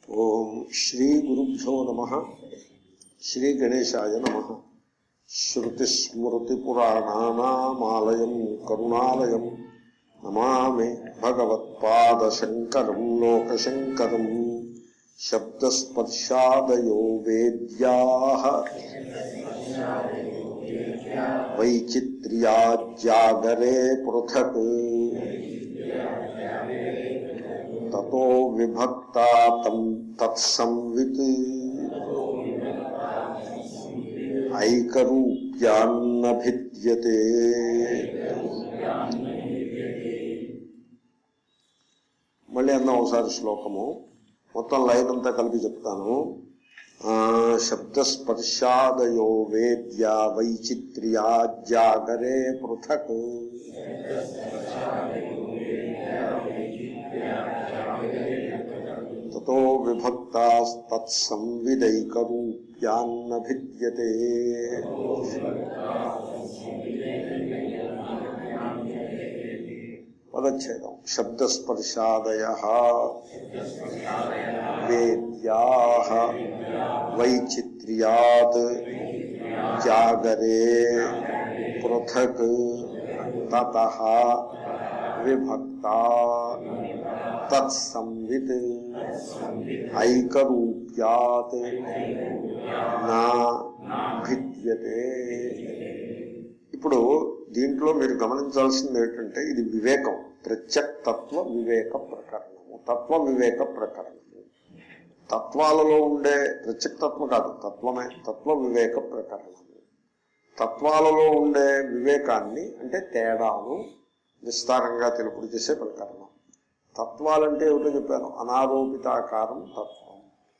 ఓం శ్రీ గురుభ్యో నమ శ్రీ గణేశాయ నమ శ్రుతిస్మృతిపురాణానామాలయం కరుణాలయం నమామి భగవత్పాదశంకరం లోకశంకరం శబ్దస్పర్శాదయో వేద్యా వైచిత్ర్యా జాగరే పృథక్ తతో విభక్తా తం తత్సంవిత్ ఐకరూప్యాన్నభిద్యతే మళ్ళీ అన్న ఒకసారి శ్లోకము మొత్తం లైన్ అంతా కలిపి చెప్తాను ఆ, శబ్దస్పర్శాదయో వేద్య వైచిత్ర్యా జాగరే పృథక్ తతో విభక్తాస్తత్సంవిదైకరూప్యాన్నభిద్యతే పదచ్ఛేదం శబ్దస్పర్శాదయ వేద్యా వైచిత్ర్యాత్ జాగరే పృథక్ తత విభక్త తత్సంవిత్ ఐకరూప్యాత్ నా భిద్యతే ఇప్పుడు దీంట్లో మీరు గమనించాల్సింది ఏంటంటే ఇది వివేకం ప్రత్యక్తత్వ వివేక ప్రకరణము తత్వ వివేక ప్రకరణము తత్వాలలో ఉండే ప్రత్యక్తత్వం కాదు తత్వమే తత్వ వివేక ప్రకరణము తత్వాలలో ఉండే వివేకాన్ని అంటే తేడాను విస్తారంగా తెలుపుడు చేసే ప్రకరణం తత్వాలంటే ఏమిటో చెప్పాను అనారోపితాకారం తత్వం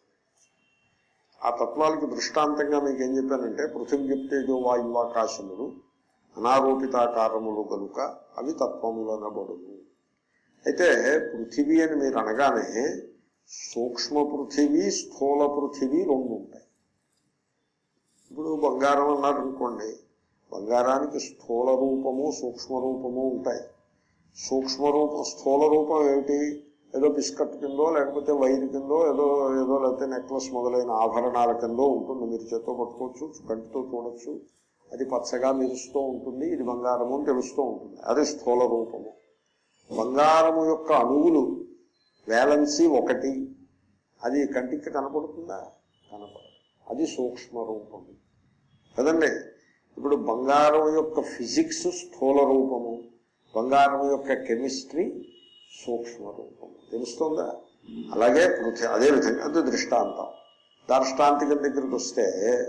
ఆ తత్వాలకి దృష్టాంతంగా మీకు ఏం చెప్పానంటే పృథివ్యుక్తేజో వాయువాకాశములు అనారోపితాకారములు గనుక అవి తత్వములనబడును అయితే పృథివీ అని మీరు అనగానే సూక్ష్మ పృథివీ స్థూల పృథివీ రెండు ఉంటాయి ఇప్పుడు బంగారం అన్నారనుకోండి బంగారానికి స్థూల రూపము సూక్ష్మ రూపము ఉంటాయి సూక్ష్మ రూపం స్థూల రూపం ఏమిటి ఏదో బిస్కట్ కిందో లేకపోతే వైర్ కిందో ఏదో ఏదో లేకపోతే నెక్లెస్ మొదలైన ఆభరణాల కిందో ఉంటుంది మీరు చేత్తో పట్టుకోవచ్చు కంటితో చూడొచ్చు అది పచ్చగా మెరుస్తూ ఉంటుంది ఇది బంగారము అని తెలుస్తూ ఉంటుంది అది స్థూల రూపము బంగారము యొక్క అణువులు వేలన్సీ ఒకటి అది కంటికి కనపడుతుందా కనపడదు అది సూక్ష్మ రూపము కదండి ఇప్పుడు బంగారం యొక్క ఫిజిక్స్ స్థూల రూపము బంగారం యొక్క కెమిస్ట్రీ సూక్ష్మ రూపము తెలుస్తుందా అలాగే పృథి అదే విధంగా అది దృష్టాంతం దార్ష్టాంతికం దగ్గరికి వస్తే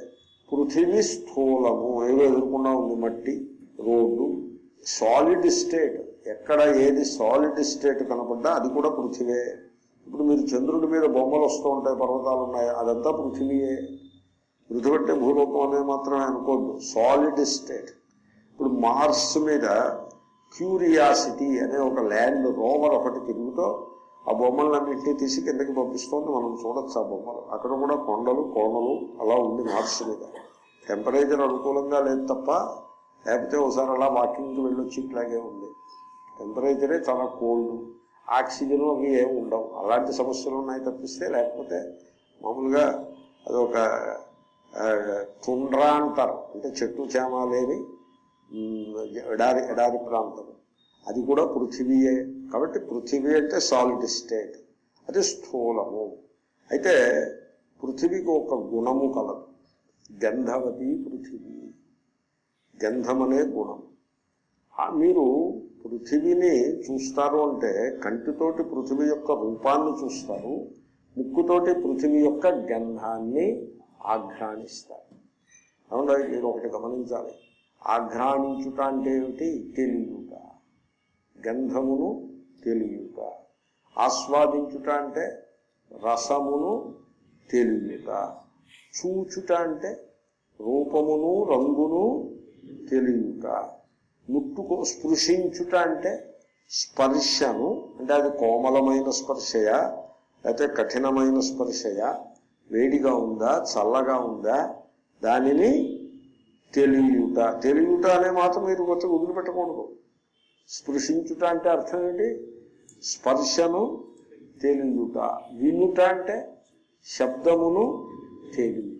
పృథివీ స్థూలము ఏదో ఎదుర్కొన్నా ఉంది మట్టి రోడ్డు సాలిడ్ స్టేట్ ఎక్కడ ఏది సాలిడ్ స్టేట్ కనపడ్డా అది కూడా పృథివే ఇప్పుడు మీరు చంద్రుడి మీద బొమ్మలు వస్తూ ఉంటాయి పర్వతాలు ఉన్నాయి అదంతా పృథివీయే పృథివీ అంటే భూలోకం అనేది మాత్రమే అనుకోద్దు సాలిడ్ స్టేట్ ఇప్పుడు మార్స్ మీద క్యూరియాసిటీ అనే ఒక ల్యాండ్ రోవర్ ఒకటి తిరుగుతూ ఆ బొమ్మలన్నింటినీ తీసి కిందకి పంపిస్తోంది మనం చూడొచ్చు ఆ బొమ్మలు అక్కడ కూడా కొండలు కోణలు అలా ఉంది మార్స్ మీద టెంపరేచర్ అనుకూలంగా లేదు తప్ప లేకపోతే ఒకసారి అలా వాకింగ్కి వెళ్ళొచ్చి ఇట్లాగే ఉంది టెంపరేచరే చాలా కోల్డ్ ఆక్సిజన్ అవి ఏమి ఉండవు అలాంటి సమస్యలు ఉన్నాయి తప్పిస్తే లేకపోతే మామూలుగా అదొక ఆ, తుండ్రా అంటారు అంటే చెట్టు చేమ లేని ఉమ్, ఎడారి ఎడారి ప్రాంతం అది కూడా పృథివీయే కాబట్టి పృథివీ అంటే సాలిడ్ స్టేట్ అది స్థూలము అయితే పృథివీకి ఒక గుణము కలదు గంధవతి పృథివీ గంధం అనే గుణం ఆ మీరు పృథివీని చూస్తారు అంటే కంటితోటి పృథివీ యొక్క రూపాన్ని చూస్తారు ముక్కుతోటి పృథివీ యొక్క గంధాన్ని ఆఘ్రాణిస్తారు అవునా మీరు ఒకటి గమనించాలి ఆఘ్రాణించుట అంటే ఏమిటి తెలియుట గంధమును తెలియుట ఆస్వాదించుట అంటే రసమును తెలియుట చూచుట అంటే రూపమును రంగును తెలియుట ముట్టుకో స్పృశించుట అంటే స్పర్శను అంటే అది కోమలమైన స్పర్శయా లేకపోతే కఠినమైన స్పర్శయా వేడిగా ఉందా చల్లగా ఉందా దానిని తెలియుట తెలియుట అనే మాత్రం మీరు కొత్త వదిలిపెట్టకూడదు స్పృశించుట అంటే అర్థం ఏంటి స్పర్శను తెలియుట వినుట అంటే శబ్దమును తెలియ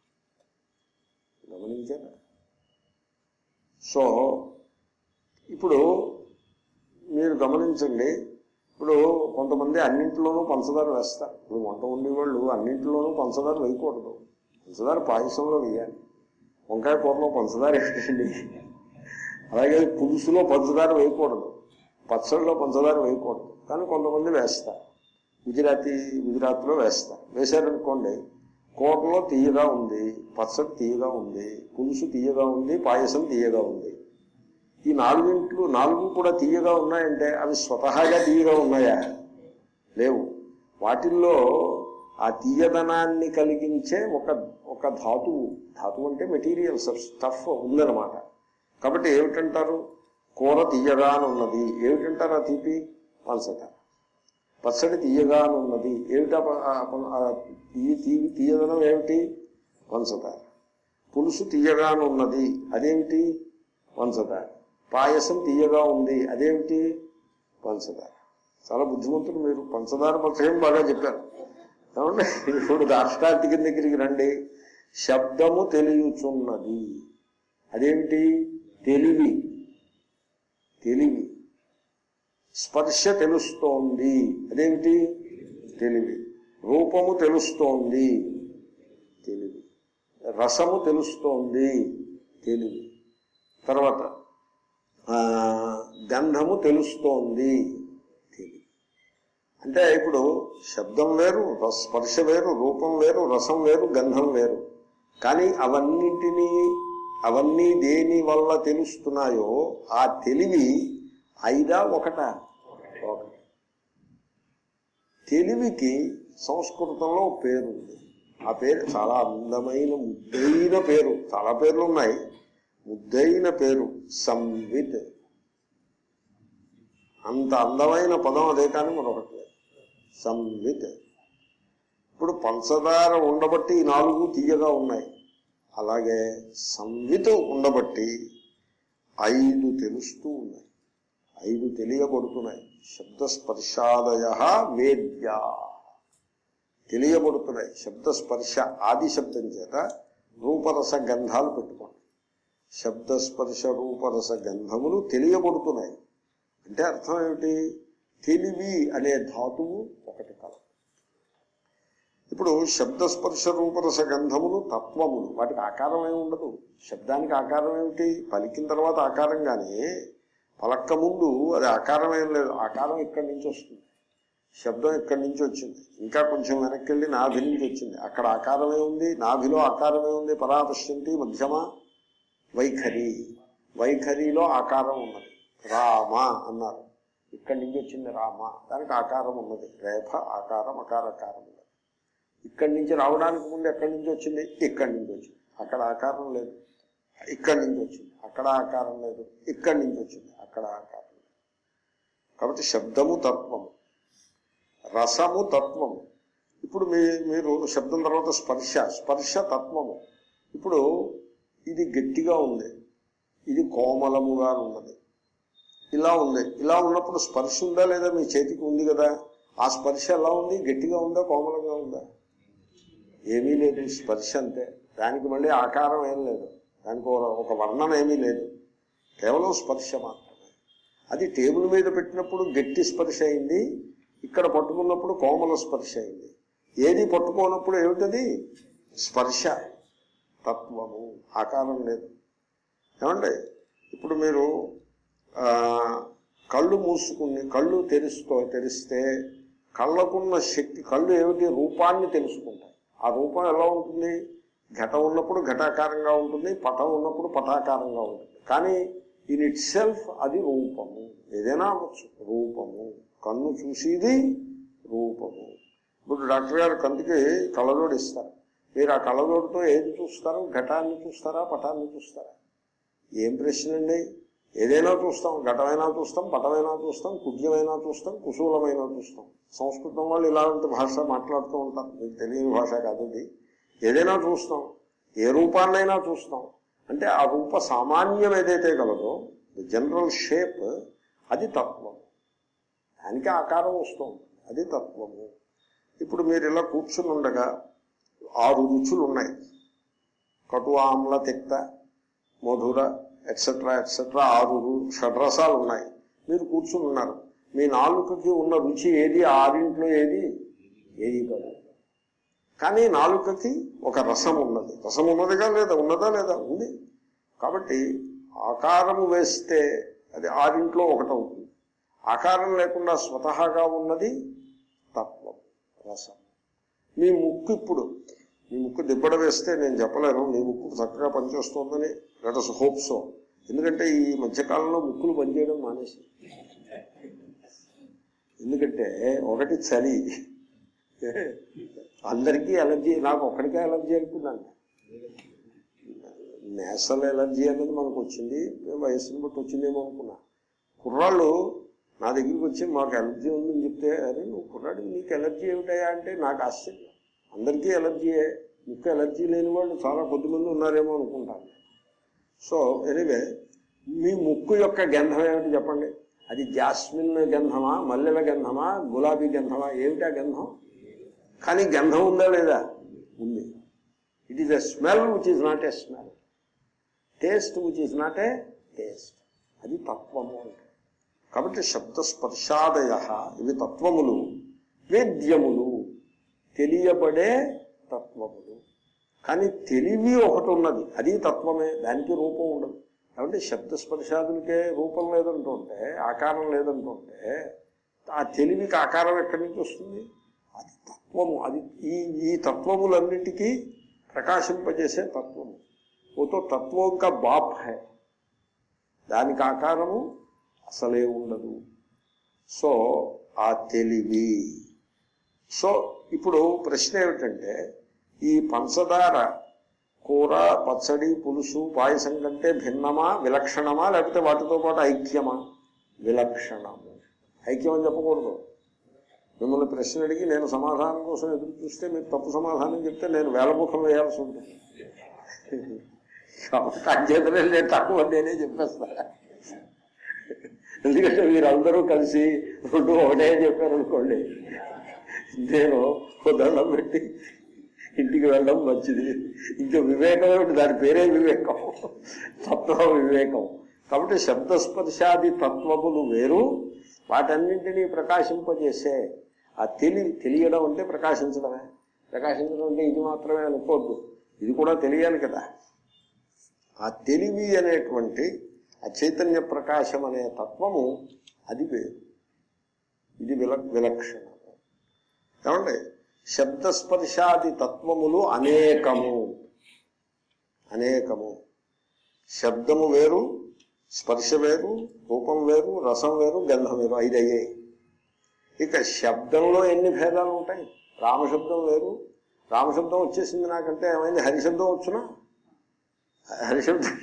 గమనించారా సో ఇప్పుడు మీరు గమనించండి ఇప్పుడు కొంతమంది అన్నింటిలోనూ పంచదార వేస్తారు ఇప్పుడు వంట ఉండేవాళ్ళు అన్నింటిలోనూ పంచదార వేయకూడదు పంచదార పాయసంలో వేయాలి వంకాయ కూరలో పంచదార వేయండి అలాగే పులుసులో పంచదార వేయకూడదు పచ్చడిలో పంచదార వేయకూడదు కానీ కొంతమంది వేస్తారు గుజరాతీ గుజరాత్లో వేస్తారు వేశారనుకోండి కూరలో తీయగా ఉంది పచ్చడి తీయగా ఉంది పులుసు తీయగా ఉంది పాయసం తీయగా ఉంది ఈ నాలుగింట్లు నాలుగు కూడా తీయగా ఉన్నాయంటే అవి స్వతహాగా తీయగా ఉన్నాయా లేవు వాటిల్లో ఆ తీయదనాన్ని కలిగించే ఒక ఒక ధాతువు ధాతువు అంటే మెటీరియల్ స్టఫ్ ఉందన్నమాట కాబట్టి ఏమిటంటారు కూర తీయగా అని ఉన్నది ఏమిటంటారు ఆ తీపి పంచదార పచ్చడి తీయగా అని ఉన్నది ఏమిటా ప- ఆ ప- ఆ తీయ తీయ తీయదనం ఏమిటి పంచదార పులుసు తీయగా అని ఉన్నది అదేమిటి పంచదార పాయసం తీయగా ఉంది అదేమిటి పంచదార చాలా బుద్ధిమంతులు మీరు పంచదార పచ్చయం బాగా చెప్పారు ఏమండి ఇప్పుడు దాష్టాంతికి దగ్గరికి రండి శబ్దము తెలియచున్నది అదేమిటి తెలివి తెలివి స్పర్శ తెలుస్తోంది అదేమిటి తెలివి రూపము తెలుస్తోంది తెలివి రసము తెలుస్తోంది తెలివి తర్వాత ఆ, గంధము తెలుస్తోంది తెలివి అంటే ఇప్పుడు శబ్దం వేరు రస- స్పర్శ వేరు రూపం వేరు రసం వేరు గంధం వేరు కానీ అవన్నింటినీ అవన్నీ దేని వల్ల తెలుస్తున్నాయో ఆ తెలివి ఐదా ఒకట ఒకటి తెలివికి సంస్కృతంలో ఒక పేరు ఉంది ఆ పేరు చాలా అందమైన ముద్దైన పేరు చాలా పేర్లు ఉన్నాయి ముద్దైన పేరు సంవిత్ అంత అందమైన పదం అదే కానీ మరొకటి లేదు సంవిత్ ఇప్పుడు పంచదార ఉండబట్టి ఈ నాలుగు తీయగా ఉన్నాయి అలాగే సంవిత్ ఉండబట్టి ఐదు తెలుస్తూ ఉన్నాయి ఐదు తెలియబడుతున్నాయి శబ్దస్పర్శాదయ వేద్యా తెలియబడుతున్నాయి శబ్దస్పర్శ ఆది శబ్దం చేత రూపరస గంధాలు పెట్టుకోండి శబ్దస్పర్శ రూపరస గంధములు తెలియబడుతున్నాయి అంటే అర్థం ఏమిటి తెలివి అనే ధాతువు ఒకటి కల ఇప్పుడు శబ్దస్పర్శ రూపరస గంధములు తత్వములు వాటికి ఆకారం ఏమి ఉండదు శబ్దానికి ఆకారం ఏమిటి పలికిన తర్వాత ఆకారం కానీ పలక్క ముందు అది ఆకారం ఏం లేదు ఆకారం ఇక్కడి నుంచి వస్తుంది శబ్దం ఇక్కడి నుంచి వచ్చింది ఇంకా కొంచెం వెనక్కి వెళ్ళి నాభి నుంచి వచ్చింది అక్కడ ఆకారమే ఉంది నాభిలో ఆకారమే ఉంది పరాపశ్యంతి మధ్యమ వైఖరి వైఖరిలో ఆకారం ఉన్నది రామ అన్నారు ఇక్కడి నుంచి వచ్చింది రామ దానికి ఆకారం ఉన్నది రేఫ ఆకారం అకారకారం ఉన్నది ఇక్కడి నుంచి రావడానికి ముందు ఎక్కడి నుంచి వచ్చింది ఇక్కడి నుంచి వచ్చింది అక్కడ ఆకారం లేదు ఇక్కడి నుంచి వచ్చింది అక్కడ ఆకారం లేదు ఇక్కడి నుంచి వచ్చింది అక్కడ ఆకారం లేదు కాబట్టి శబ్దము తత్వము రసము తత్వము ఇప్పుడు మీ మీరు శబ్దం తర్వాత స్పర్శ స్పర్శ తత్వము ఇప్పుడు ఇది గట్టిగా ఉంది ఇది కోమలముగా ఉన్నది ఇలా ఉంది ఇలా ఉన్నప్పుడు స్పర్శ ఉందా లేదా మీ చేతికి ఉంది కదా ఆ స్పర్శ ఎలా ఉంది గట్టిగా ఉందా కోమలంగా ఉందా ఏమీ లేదు స్పర్శ అంతే దానికి మళ్ళీ ఆకారం ఏం లేదు దానికి ఒక- ఒక వర్ణన ఏమీ లేదు కేవలం స్పర్శ మాత్రమే అది టేబుల్ మీద పెట్టినప్పుడు గట్టి స్పర్శ అయింది ఇక్కడ పట్టుకున్నప్పుడు కోమల స్పర్శ అయింది ఏది పట్టుకోనప్పుడు ఏమిటది స్పర్శ తత్వము ఆకారం లేదు ఏమండి ఇప్పుడు మీరు ఆ, కళ్ళు మూసుకుని కళ్ళు తెరుస్తూ తెరిస్తే కళ్ళకున్న శక్తి కళ్ళు ఏమిటి రూపాన్ని తెలుసుకుంటాయి ఆ రూపం ఎలా ఉంటుంది ఘట ఉన్నప్పుడు ఘటాకారంగా ఉంటుంది పటం ఉన్నప్పుడు పటాకారంగా ఉంటుంది కానీ ఇన్ ఇట్ సెల్ఫ్ అది రూపము ఏదైనా అవ్వచ్చు రూపము కన్ను చూసేది రూపము ఇప్పుడు డాక్టర్ గారు కంటికి కళ్ళజోడు ఇస్తారు మీరు ఆ కళ్ళజోడుతో ఏది చూస్తారు ఘటాన్ని చూస్తారా పటాన్ని చూస్తారా ఏం ప్రశ్న అండి ఏదైనా చూస్తాం ఘటమైనా చూస్తాం పటమైనా చూస్తాం కుడ్యమైనా చూస్తాం కుశూలమైనా చూస్తాం సంస్కృతం వాళ్ళు ఇలాంటి భాష మాట్లాడుతూ ఉంటారు మీకు తెలియని భాష కాదు ఇది ఏదైనా చూస్తాం ఏ రూపాన్నైనా చూస్తాం అంటే ఆ రూప సామాన్యం ఏదైతే కలదో జనరల్ షేప్ అది తత్వం దానికి ఆకారం వస్తుంది అది తత్వము ఇప్పుడు మీరు ఇలా కూర్చుని ఉండగా ఆరు రుచులు ఉన్నాయి కటు ఆమ్ల తిక్త మధుర ఎట్సెట్రా ఎట్సెట్రా ఆరు రు- షడ్రసాలు ఉన్నాయి మీరు కూర్చుని ఉన్నారు మీ నాలుకకి ఉన్న రుచి ఏది ఆరింట్లో ఏది ఏది కాదు కానీ నాలుకకి ఒక రసం ఉన్నది రసం ఉన్నదిగా లేదా ఉన్నదా లేదా ఉంది కాబట్టి ఆకారము వేస్తే అది ఆరింట్లో ఒకటి అవుతుంది ఆకారం లేకుండా స్వతహాగా ఉన్నది తత్వం రసం మీ ముక్కు ఇప్పుడు మీ ముక్కు దిబ్బడ వేస్తే నేను చెప్పలేను మీ ముక్కు చక్కగా పనిచేస్తోందని లెటస్ హోప్ సో ఎందుకంటే ఈ మధ్యకాలంలో ముక్కులు పనిచేయడం మానేసి ఎందుకంటే ఒకటి చలి అందరికీ ఎలర్జీ నాకు ఒక్కడికే ఎలర్జీ అనుకున్నాను నేషనల్ ఎలర్జీ అనేది మనకు వచ్చింది వయస్సుని బట్టి వచ్చిందేమో అనుకున్నా కుర్రాళ్ళు నా దగ్గరికి వచ్చి మాకు ఎలర్జీ ఉందని చెప్తే అరే నువ్వు కుర్రాడికి నీకు ఎలర్జీ ఏమిటయా అంటే నాకు ఆశ్చర్యం అందరికీ ఎలర్జీయే ముక్కు ఎలర్జీ లేని వాళ్ళు చాలా కొద్దిమంది ఉన్నారేమో అనుకుంటాను సో ఎనివే మీ ముక్కు యొక్క గంధం ఏమిటి చెప్పండి అది జాస్మిన్ గంధమా మల్లెల గంధమా గులాబీ గంధమా ఏమిటా గంధం కానీ గంధం ఉందా లేదా ఉంది it is a smell which is not a smell taste which is not a taste అది తత్వము అంటే కాబట్టి శబ్దస్పర్శాదయ ఇవి తత్వములు వేద్యములు తెలియబడే తత్వములు కానీ తెలివి ఒకటి ఉన్నది అది తత్వమే దానికి రూపం ఉండదు కాబట్టి శబ్దస్పర్శాదులకే రూపం లేదంటుంటే ఆకారం లేదంటుంటే ఆ తెలివికి ఆకారం ఎక్కడి నుంచి వస్తుంది అది తత్వము అది ఈ ఈ తత్వములన్నిటికీ ప్రకాశింపజేసే తత్వము ఓ తో తత్వం కా బాప్ హై దానికి ఆకారము అసలే ఉండదు సో ఆ తెలివి సో ఇప్పుడు ప్రశ్న ఏమిటంటే ఈ పంచదార కూర పచ్చడి పులుసు పాయసం కంటే భిన్నమా విలక్షణమా లేకపోతే వాటితో పాటు ఐక్యమా విలక్షణము ఐక్యం అని చెప్పకూడదు మిమ్మల్ని ప్రశ్న అడిగి నేను సమాధానం కోసం ఎదురు చూస్తే మీరు తప్పు సమాధానం చెప్తే నేను వేలముఖం వేయాల్సి ఉంటుంది కాబట్టి అంచేతనే నేను తక్కువ నేనే చెప్పేస్తా ఎందుకంటే మీరందరూ కలిసి రెండు ఒకటే చెప్పారు అనుకోండి నేను ఓ దండం పెట్టి ఇంటికి వెళ్ళడం మంచిది ఇంకా వివేకం ఏమిటి దాని పేరే వివేకం తత్వ వివేకం కాబట్టి శబ్దస్పర్శాది తత్వములు వేరు వాటన్నింటినీ ప్రకాశింపజేసే ఆ తెలి తెలియడం అంటే ప్రకాశించడమే ప్రకాశించడం అంటే ఇది మాత్రమే అనుకోవద్దు ఇది కూడా తెలియాలి కదా ఆ తెలివి అనేటువంటి ఆ చైతన్య ప్రకాశం అనే తత్వము అది వేరు ఇది విల విలక్షణము ఏమండి శబ్దస్పర్శాది తత్వములు అనేకము అనేకము శబ్దము వేరు స్పర్శ వేరు రూపం వేరు రసం వేరు గంధం వేరు ఐదు అయ్యాయి ఇక శబ్దంలో ఎన్ని భేదాలు ఉంటాయి రామశబ్దం వేరు రామశబ్దం వచ్చేసింది నాకంటే ఏమైంది హరిశబ్దం వచ్చునా హరిశబ్దం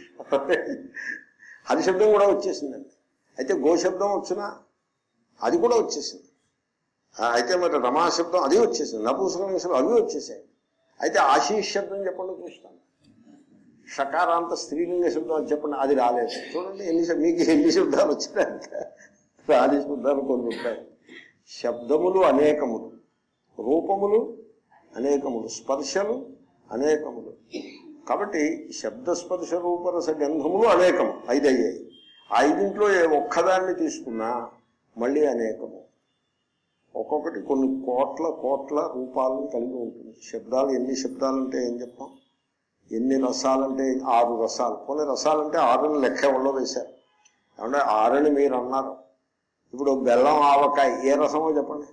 హరిశబ్దం కూడా వచ్చేసిందండి అయితే గోశబ్దం వచ్చునా అది కూడా వచ్చేసింది ఆ, అయితే మరి రమాశబ్దం అది వచ్చేసింది నపూసకలింగ శబ్దం అవి వచ్చేసాయి అయితే ఆశీష్ శబ్దం చెప్పండి చూస్తాను షకారాంత స్త్రీలింగ శబ్దం అది చెప్పండి అది రాలేదు చూడండి ఎన్ని శబ్- మీకు ఎన్ని శబ్దాలు వచ్చినాక రాని శబ్దాలు కొన్ని ఉంటాయి శబ్దములు అనేకములు రూపములు అనేకములు స్పర్శలు అనేకములు కాబట్టి శబ్దస్పర్శ రూపరస గంధములు అనేకము ఐదు అయ్యాయి ఆ ఐదింట్లో ఏ ఒక్కదాన్ని తీసుకున్నా మళ్ళీ అనేకము ఒక్కొక్కటి కొన్ని కోట్ల కోట్ల రూపాలను కలిగి ఉంటుంది శబ్దాలు ఎన్ని శబ్దాలు అంటే ఏం చెప్తాం ఎన్ని రసాలంటే ఆరు రసాలు కొన్ని రసాలంటే ఆరుని లెక్క ఎవరో వేశారు ఏమంటే ఆరని మీరు అన్నారు ఇప్పుడు బెల్లం ఆవకాయ ఏ రసమో చెప్పండి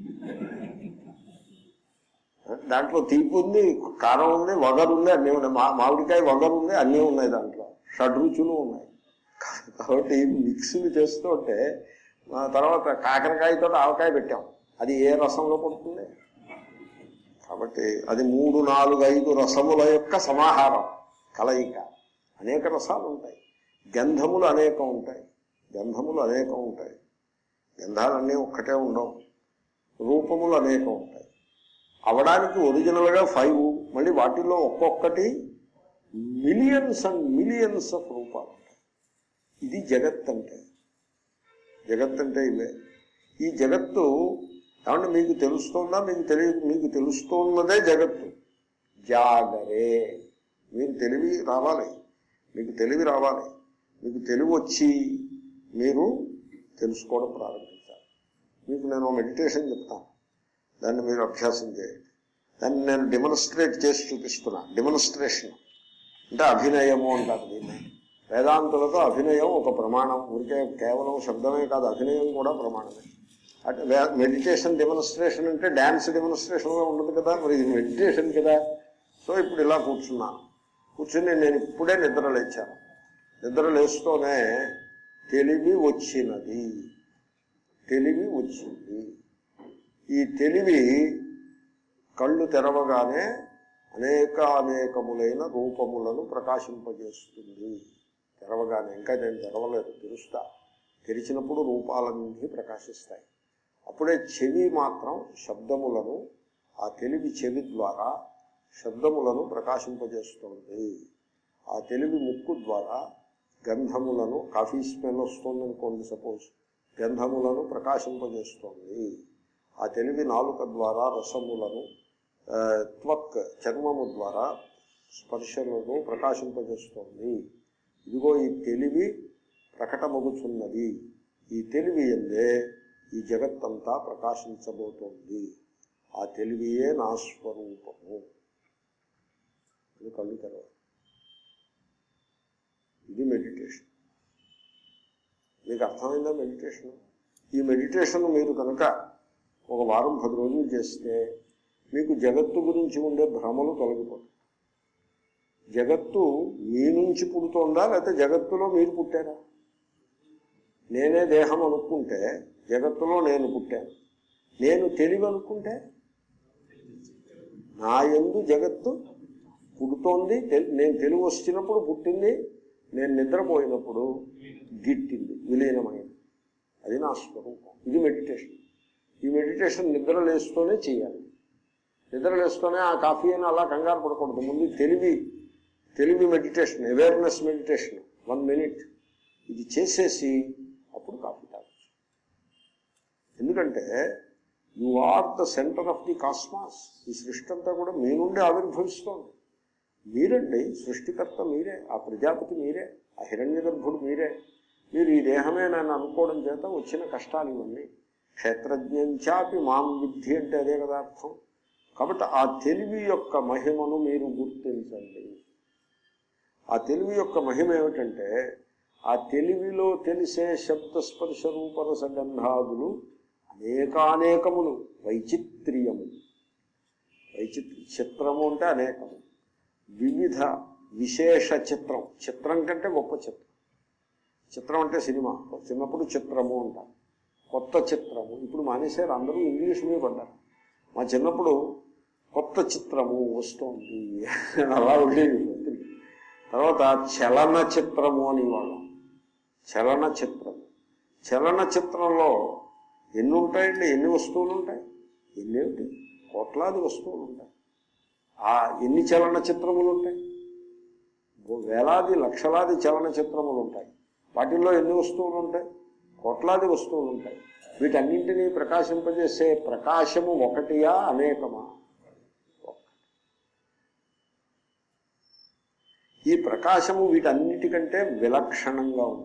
దాంట్లో తీపి ఉంది కారం ఉంది వగరు ఉంది అన్నీ ఉన్నాయి మా మామిడికాయ వగరు ఉంది అన్నీ ఉన్నాయి దాంట్లో షడ్రుచులు ఉన్నాయి కాబట్టి మిక్స్లు చేస్తుంటే ఆ తర్వాత కాకరకాయతో ఆవకాయ పెట్టాం అది ఏ రసంలో పడుతుంది కాబట్టి అది మూడు నాలుగు ఐదు రసముల యొక్క సమాహారం కలయిక అనేక రసాలు ఉంటాయి గంధములు అనేకం ఉంటాయి గంధములు అనేకం ఉంటాయి గంధాలన్నీ ఒక్కటే ఉండవు రూపములు అనేకం ఉంటాయి అవడానికి ఒరిజినల్గా ఫైవ్ మళ్ళీ వాటిల్లో ఒక్కొక్కటి మిలియన్స్ అండ్ మిలియన్స్ ఆఫ్ రూపాలు ఉంటాయి ఇది జగత్ అంటే జగత్ అంటే ఇవే ఈ జగత్తు కాబట్టి మీకు తెలుస్తోందా మీకు తెలియ మీకు తెలుస్తున్నదే జగత్తు జాగరే మీరు తెలివి రావాలి మీకు తెలివి రావాలి మీకు తెలివి వచ్చి మీరు తెలుసుకోవడం ప్రారంభించాలి మీకు నేను మెడిటేషన్ చెప్తాను దాన్ని మీరు అభ్యాసం చేయండి దాన్ని నేను డెమోన్స్ట్రేట్ చేసి చూపిస్తున్నా డెమోన్స్ట్రేషన్ అంటే అభినయము అంటారు దీన్ని వేదాంతులతో అభినయం ఒక ప్రమాణం ఊరికే కేవలం శబ్దమే కాదు అభినయం కూడా ప్రమాణమే అంటే మెడిటేషన్ డెమోన్స్ట్రేషన్ అంటే డ్యాన్స్ డెమోన్స్ట్రేషన్లో ఉండదు కదా మరి ఇది మెడిటేషన్ కదా సో ఇప్పుడు ఇలా కూర్చున్నాను కూర్చుని నేను ఇప్పుడే నిద్ర లేచాను నిద్ర లేస్తూనే తెలివి వచ్చినది తెలివి వచ్చింది ఈ తెలివి కళ్ళు తెరవగానే అనేక అనేకములైన రూపములను ప్రకాశింపజేస్తుంది తెరవగానే ఇంకా నేను తెరవలేదు తెరుస్తా తెరిచినప్పుడు రూపాలన్నీ ప్రకాశిస్తాయి అప్పుడే చెవి మాత్రం శబ్దములను ఆ తెలివి చెవి ద్వారా శబ్దములను ప్రకాశింపజేస్తుంది ఆ తెలివి ముక్కు ద్వారా గంధములను కాఫీ స్మెల్ వస్తుంది అనుకోండి సపోజ్ గంధములను ప్రకాశింపజేస్తుంది ఆ తెలివి నాలుక ద్వారా రసములను ఆ, త్వక్ చర్మము ద్వారా స్పర్శలను ప్రకాశింపజేస్తుంది ఇదిగో ఈ తెలివి ప్రకటమగుచున్నది ఈ తెలివి ఎందే ఈ జగత్తంతా ప్రకాశించబోతోంది ఆ తెలివియే నా స్వరూపము ఇది కళ్ళు తెరవ ఇది మెడిటేషన్ మీకు అర్థమైందా మెడిటేషన్ ఈ మెడిటేషన్ మీరు కనుక ఒక వారం పది రోజులు చేస్తే మీకు జగత్తు గురించి ఉండే భ్రమలు తొలగిపోతాయి జగత్తు మీ నుంచి పుడుతోందా లేకపోతే జగత్తులో మీరు పుట్టారా నేనే దేహం అనుకుంటే జగత్తులో నేను పుట్టాను నేను తెలివి అనుకుంటే నా ఎందు జగత్తు పుడుతోంది తెల్- నేను తెలివి వచ్చినప్పుడు పుట్టింది నేను నిద్రపోయినప్పుడు గిట్టింది విలీనమైంది అది నా స్వరూపం ఇది మెడిటేషన్ ఈ మెడిటేషన్ నిద్ర లేస్తూనే చేయాలి నిద్ర లేస్తూనే ఆ కాఫీ అని అలా కంగారు పడకూడదు ముందు తెలివి తెలివి meditation awareness meditation one minute ఇది చేసేసి అప్పుడు కాఫీ తాగచ్చు ఎందుకంటే you are the centre of the cosmos ఈ సృష్టి అంతా కూడా మీ నుండి ఆవిర్భవిస్తోంది మీరండి సృష్టికర్త మీరే ఆ ప్రజాపతి మీరే ఆ హిరణ్య గర్భుడు మీరే మీరు ఈ దేహమే నన్ను అనుకోవడం చేత వచ్చిన కష్టాలు ఇవన్నీ క్షేత్రజ్ఞంచాపి మాం విద్ధి అంటే అదే కదా అర్థం కాబట్టి ఆ తెలివి యొక్క మహిమను మీరు గుర్తించండి ఆ తెలివి యొక్క మహిమ ఏమిటంటే ఆ తెలివిలో తెలిసే శబ్ద స్పర్శ రూపరస గంధాదులు అనేకానేకములు వైచిత్ర్యము వైచిత్ర చిత్రము అంటే అనేకము వివిధ విశేష చిత్రం చిత్రం కంటే గొప్ప చిత్రం చిత్రం అంటే సినిమా చిన్నప్పుడు చిత్రము అంటారు కొత్త చిత్రము ఇప్పుడు మానేశారు అందరూ ఇంగ్లీష్ మీద పడ్డారు మా చిన్నప్పుడు కొత్త చిత్రము వస్తోంది అలా ఉండేది తర్వాత చలన చిత్రము అని వాళ్ళం చలన చిత్రము చలన చిత్రంలో ఎన్ని ఉంటాయండి ఎన్ని వస్తువులు ఉంటాయి ఎన్నేమిటి కోట్లాది వస్తువులు ఉంటాయి ఆ ఎన్ని చలన చిత్రములు ఉంటాయి ఓ వేలాది లక్షలాది చలన చిత్రములు ఉంటాయి వాటిల్లో ఎన్ని వస్తువులు ఉంటాయి కోట్లాది వస్తువులు ఉంటాయి వీటన్నింటినీ ప్రకాశింపజేసే ప్రకాశము ఒకటియా అనేకమా ఈ ప్రకాశము వీటన్నిటికంటే విలక్షణంగా ఉంటుంది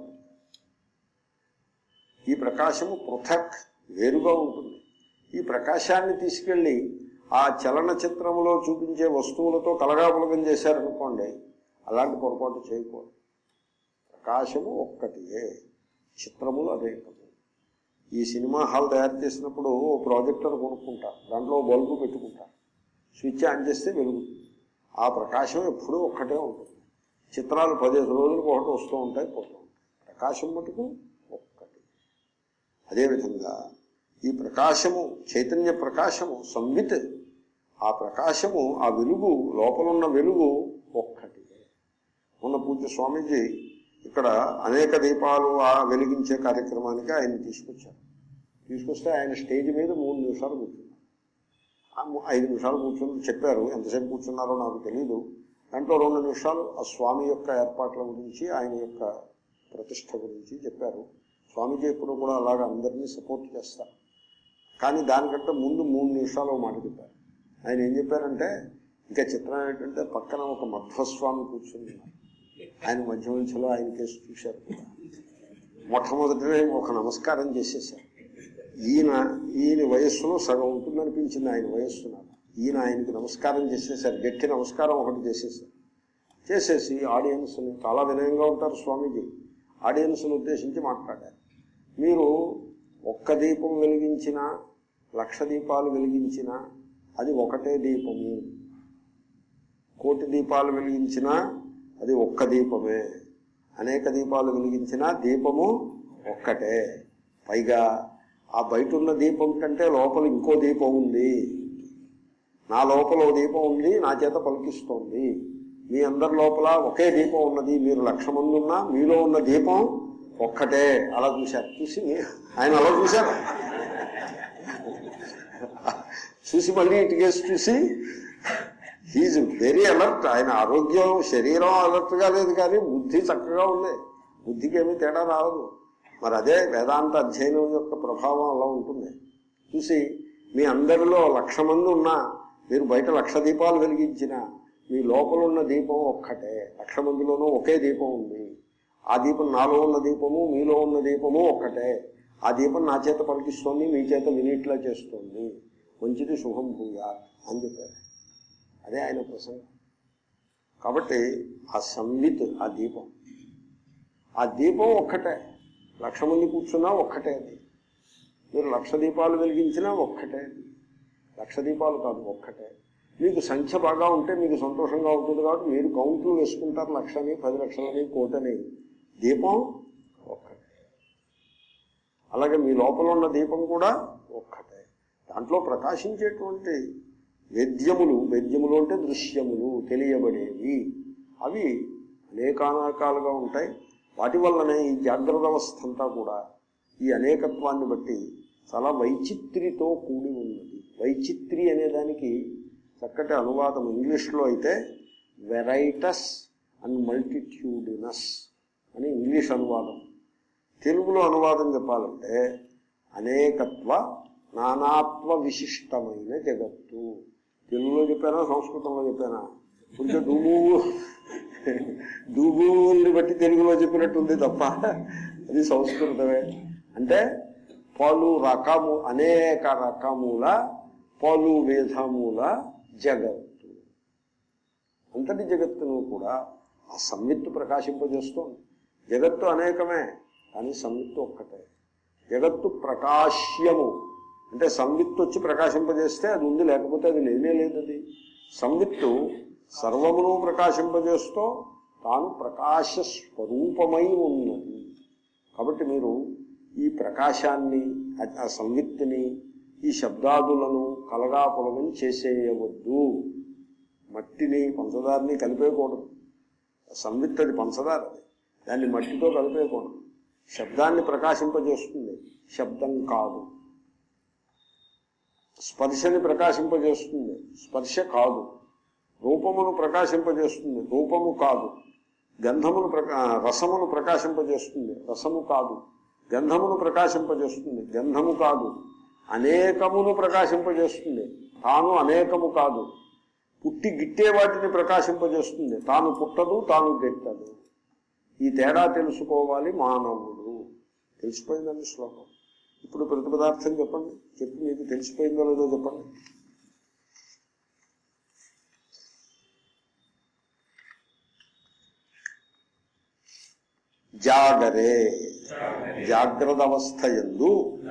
ఈ ప్రకాశము పృథక్ వేరుగా ఉంటుంది ఈ ప్రకాశాన్ని తీసుకెళ్ళి ఆ చలన చిత్రములో చూపించే వస్తువులతో కలగాపులగం చేశారనుకోండి అలాంటి పొరపాటు చేయకూడదు ప్రకాశము ఒక్కటియే చిత్రములు అనేకము ఈ సినిమా హాల్ తయారు చేసినప్పుడు ఓ ప్రాజెక్టర్ కొనుక్కుంటారు దాంట్లో ఓ బల్బు పెట్టుకుంటారు స్విచ్ ఆన్ చేస్తే వెలుగుతుంది ఆ ప్రకాశం ఎప్పుడూ ఒక్కటే ఉంటుంది చిత్రాలు పదిహేను రోజులకు ఒకటి వస్తూ ఉంటాయి పోతూ ఉంటాయి ప్రకాశం మటుకు ఒక్కటి అదేవిధంగా ఈ ప్రకాశము చైతన్య ప్రకాశము సంవిత్ ఆ ప్రకాశము ఆ వెలుగు లోపలున్న వెలుగు ఒక్కటి మొన్న పూజ్య స్వామీజీ ఇక్కడ అనేక దీపాలు ఆ వెలిగించే కార్యక్రమానికి ఆయన తీసుకొచ్చారు తీసుకొస్తే ఆయన స్టేజ్ మీద మూడు నిమిషాలు కూర్చున్నారు ఆ ము- ఐదు నిమిషాలు కూర్చొని చెప్పారు ఎంతసేపు కూర్చున్నారో నాకు తెలియదు దాంట్లో రెండు నిమిషాలు ఆ స్వామి యొక్క ఏర్పాట్ల గురించి ఆయన యొక్క ప్రతిష్ట గురించి చెప్పారు స్వామీజీ ఎప్పుడు కూడా అలాగ అందరినీ సపోర్ట్ చేస్తారు కానీ దానికంటే ముందు మూడు నిమిషాలు ఓ మాట చెప్పారు ఆయన ఏం చెప్పారంటే ఇంకా చిత్రం ఏంటంటే పక్కన ఒక మధ్వస్వామి కూర్చుని ఉన్నారు ఆయన మధ్య మధ్యలో ఆయన కేసు చూశారు కూడా మొట్టమొదటినే ఒక నమస్కారం చేసేసారు ఈయన ఈయన వయస్సులో సగం ఉంటుందనిపించింది ఆయన వయస్సు నాకు ఈయన ఆయనకి నమస్కారం చేసేసారు గట్టి నమస్కారం ఒకటి చేసేసారు చేసేసి ఆడియన్స్ని చాలా వినయంగా ఉంటారు స్వామీజీ ఆడియన్స్ని ఉద్దేశించి మాట్లాడారు మీరు ఒక్క దీపం వెలిగించిన లక్ష దీపాలు వెలిగించిన అది ఒకటే దీపము కోటి దీపాలు వెలిగించినా అది ఒక్క దీపమే అనేక దీపాలు వెలిగించినా దీపము ఒక్కటే పైగా ఆ బయట ఉన్న దీపం కంటే లోపల ఇంకో దీపం ఉంది నా లోపల ఓ దీపం ఉంది నా చేత పలికిస్తోంది మీ అందరి లోపల ఒకే దీపం ఉన్నది మీరు లక్ష మంది ఉన్నా మీలో ఉన్న దీపం ఒక్కటే అలా చూశారు చూసి మీ- ఆయన అలా చూశారు చూసి మళ్ళీ ఇటుకేసి చూసి హీజ్ వెరీ అలర్ట్ ఆయన ఆరోగ్యం శరీరం అలర్ట్గా లేదు కానీ బుద్ధి చక్కగా ఉంది బుద్ధికి ఏమీ తేడా రాదు మరి అదే వేదాంత అధ్యయనం యొక్క ప్రభావం అలా ఉంటుంది చూసి మీ అందరిలో లక్ష మంది ఉన్నా మీరు బయట లక్ష దీపాలు వెలిగించిన మీ లోపల ఉన్న దీపం ఒక్కటే లక్ష మందిలోనూ ఒకే దీపం ఉంది ఆ దీపం నాలో ఉన్న దీపము మీలో ఉన్న దీపము ఒక్కటే ఆ దీపం నా చేత పలికిస్తోంది మీ చేత వినిట్లా చేస్తోంది మంచిది శుభం భూయా అని చెప్పారు అదే ఆయన ప్రసంగం కాబట్టి ఆ సంవిత్ ఆ దీపం ఆ దీపం ఒక్కటే లక్ష మంది కూర్చున్నా ఒక్కటే అది మీరు లక్ష దీపాలు వెలిగించినా ఒక్కటే అది లక్ష దీపాలు కాదు ఒక్కటే మీకు సంఖ్య బాగా ఉంటే మీకు సంతోషంగా ఉంటుంది కాబట్టి మీరు కౌంట్లు వేసుకుంటారు లక్షని పది లక్షలని కోటని దీపం ఒక్కటే అలాగే మీ లోపల ఉన్న దీపం కూడా ఒక్కటే దాంట్లో ప్రకాశించేటువంటి వేద్యములు వేద్యములు అంటే దృశ్యములు తెలియబడేవి అవి అనేకానేకాలుగా ఉంటాయి వాటి వల్లనే ఈ జాగ్రత్త అవస్థ అంతా కూడా ఈ అనేకత్వాన్ని బట్టి చాలా వైచిత్రితో కూడి ఉన్నది వైచిత్రి అనే దానికి చక్కటి అనువాదం ఇంగ్లీష్లో అయితే వెరైటస్ అండ్ మల్టిట్యూడినస్ అని ఇంగ్లీష్ అనువాదం తెలుగులో అనువాదం చెప్పాలంటే అనేకత్వ నానాత్వ విశిష్టమైన జగత్తు తెలుగులో చెప్పానా సంస్కృతంలో చెప్పానా కొంచెం డుబు డుబుల్ని బట్టి తెలుగులో చెప్పినట్టుంది తప్ప అది సంస్కృతమే అంటే పలు రకము అనేక రకముల పలు విధముల జగత్తు అంతటి జగత్తును కూడా ఆ సంవిత్తు ప్రకాశింపజేస్తోంది జగత్తు అనేకమే కానీ సంవిత్తు ఒక్కటే జగత్తు ప్రకాశ్యము అంటే సంవిత్తు వచ్చి ప్రకాశింపజేస్తే అది ఉంది లేకపోతే అది లేనే లేదు అది సంవిత్తు సర్వమును ప్రకాశింపజేస్తూ తాను ప్రకాశ స్వరూపమై ఉన్నది కాబట్టి మీరు ఈ ప్రకాశాన్ని ఆ- ఆ సంవిత్తుని ఈ శబ్దాదులను కలగాపులగం చేసేయవద్దు మట్టిని పంచదారని కలిపేయకూడదు సంవిత్ అది పంచదార అది దాన్ని మట్టితో కలిపేయకూడదు శబ్దాన్ని ప్రకాశింపజేస్తుంది శబ్దం కాదు స్పర్శని ప్రకాశింపజేస్తుంది స్పర్శ కాదు రూపమును ప్రకాశింపజేస్తుంది రూపము కాదు గంధమును ప్రకా రసమును ప్రకాశింపజేస్తుంది రసము కాదు గంధమును ప్రకాశింపజేస్తుంది గంధము కాదు అనేకమును ప్రకాశింపజేస్తుంది తాను అనేకము కాదు పుట్టి గిట్టే వాటిని ప్రకాశింపజేస్తుంది తాను పుట్టదు తాను గిట్టదు ఈ తేడా తెలుసుకోవాలి మానవుడు తెలిసిపోయిందండి శ్లోకం ఇప్పుడు ప్రతి పదార్థం చెప్పండి చెప్పి మీకు తెలిసిపోయిందో లేదో చెప్పండి జాగరే జాగ్రత్త అవస్థ ఎందు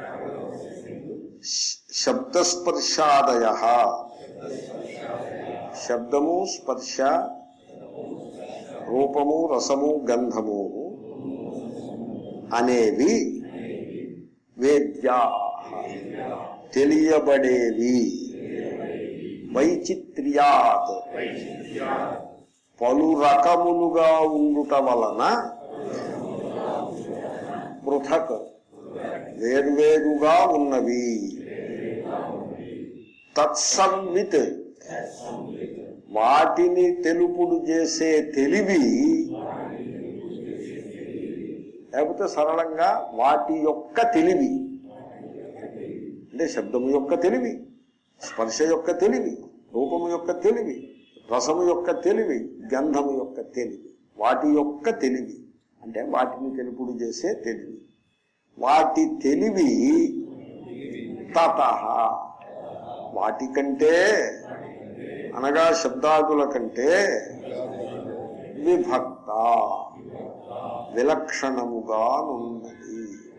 శబ్దస్పర్శాదయ శబ్దము స్పర్శ రూపము రసము గంధము అనేవి వేద్యా తెలియబడేవి వైచిత్ర్యాత్ పలు రకములుగా ఉండుట వలన పృథక్ వేర్వేరుగా ఉన్నవి తత్సంవిత్ వాటిని తెలుపుడు చేసే తెలివి లేకపోతే సరళంగా వాటి యొక్క తెలివి అంటే శబ్దము యొక్క తెలివి స్పర్శ యొక్క తెలివి రూపము యొక్క తెలివి రసము యొక్క తెలివి గంధము యొక్క తెలివి వాటి యొక్క తెలివి అంటే వాటిని తెలుపుడు చేసే తెలివి వాటి తెలివి తత వాటికంటే అనగా శబ్దాదుల కంటే విభక్త విలక్షణముగా ఉన్నది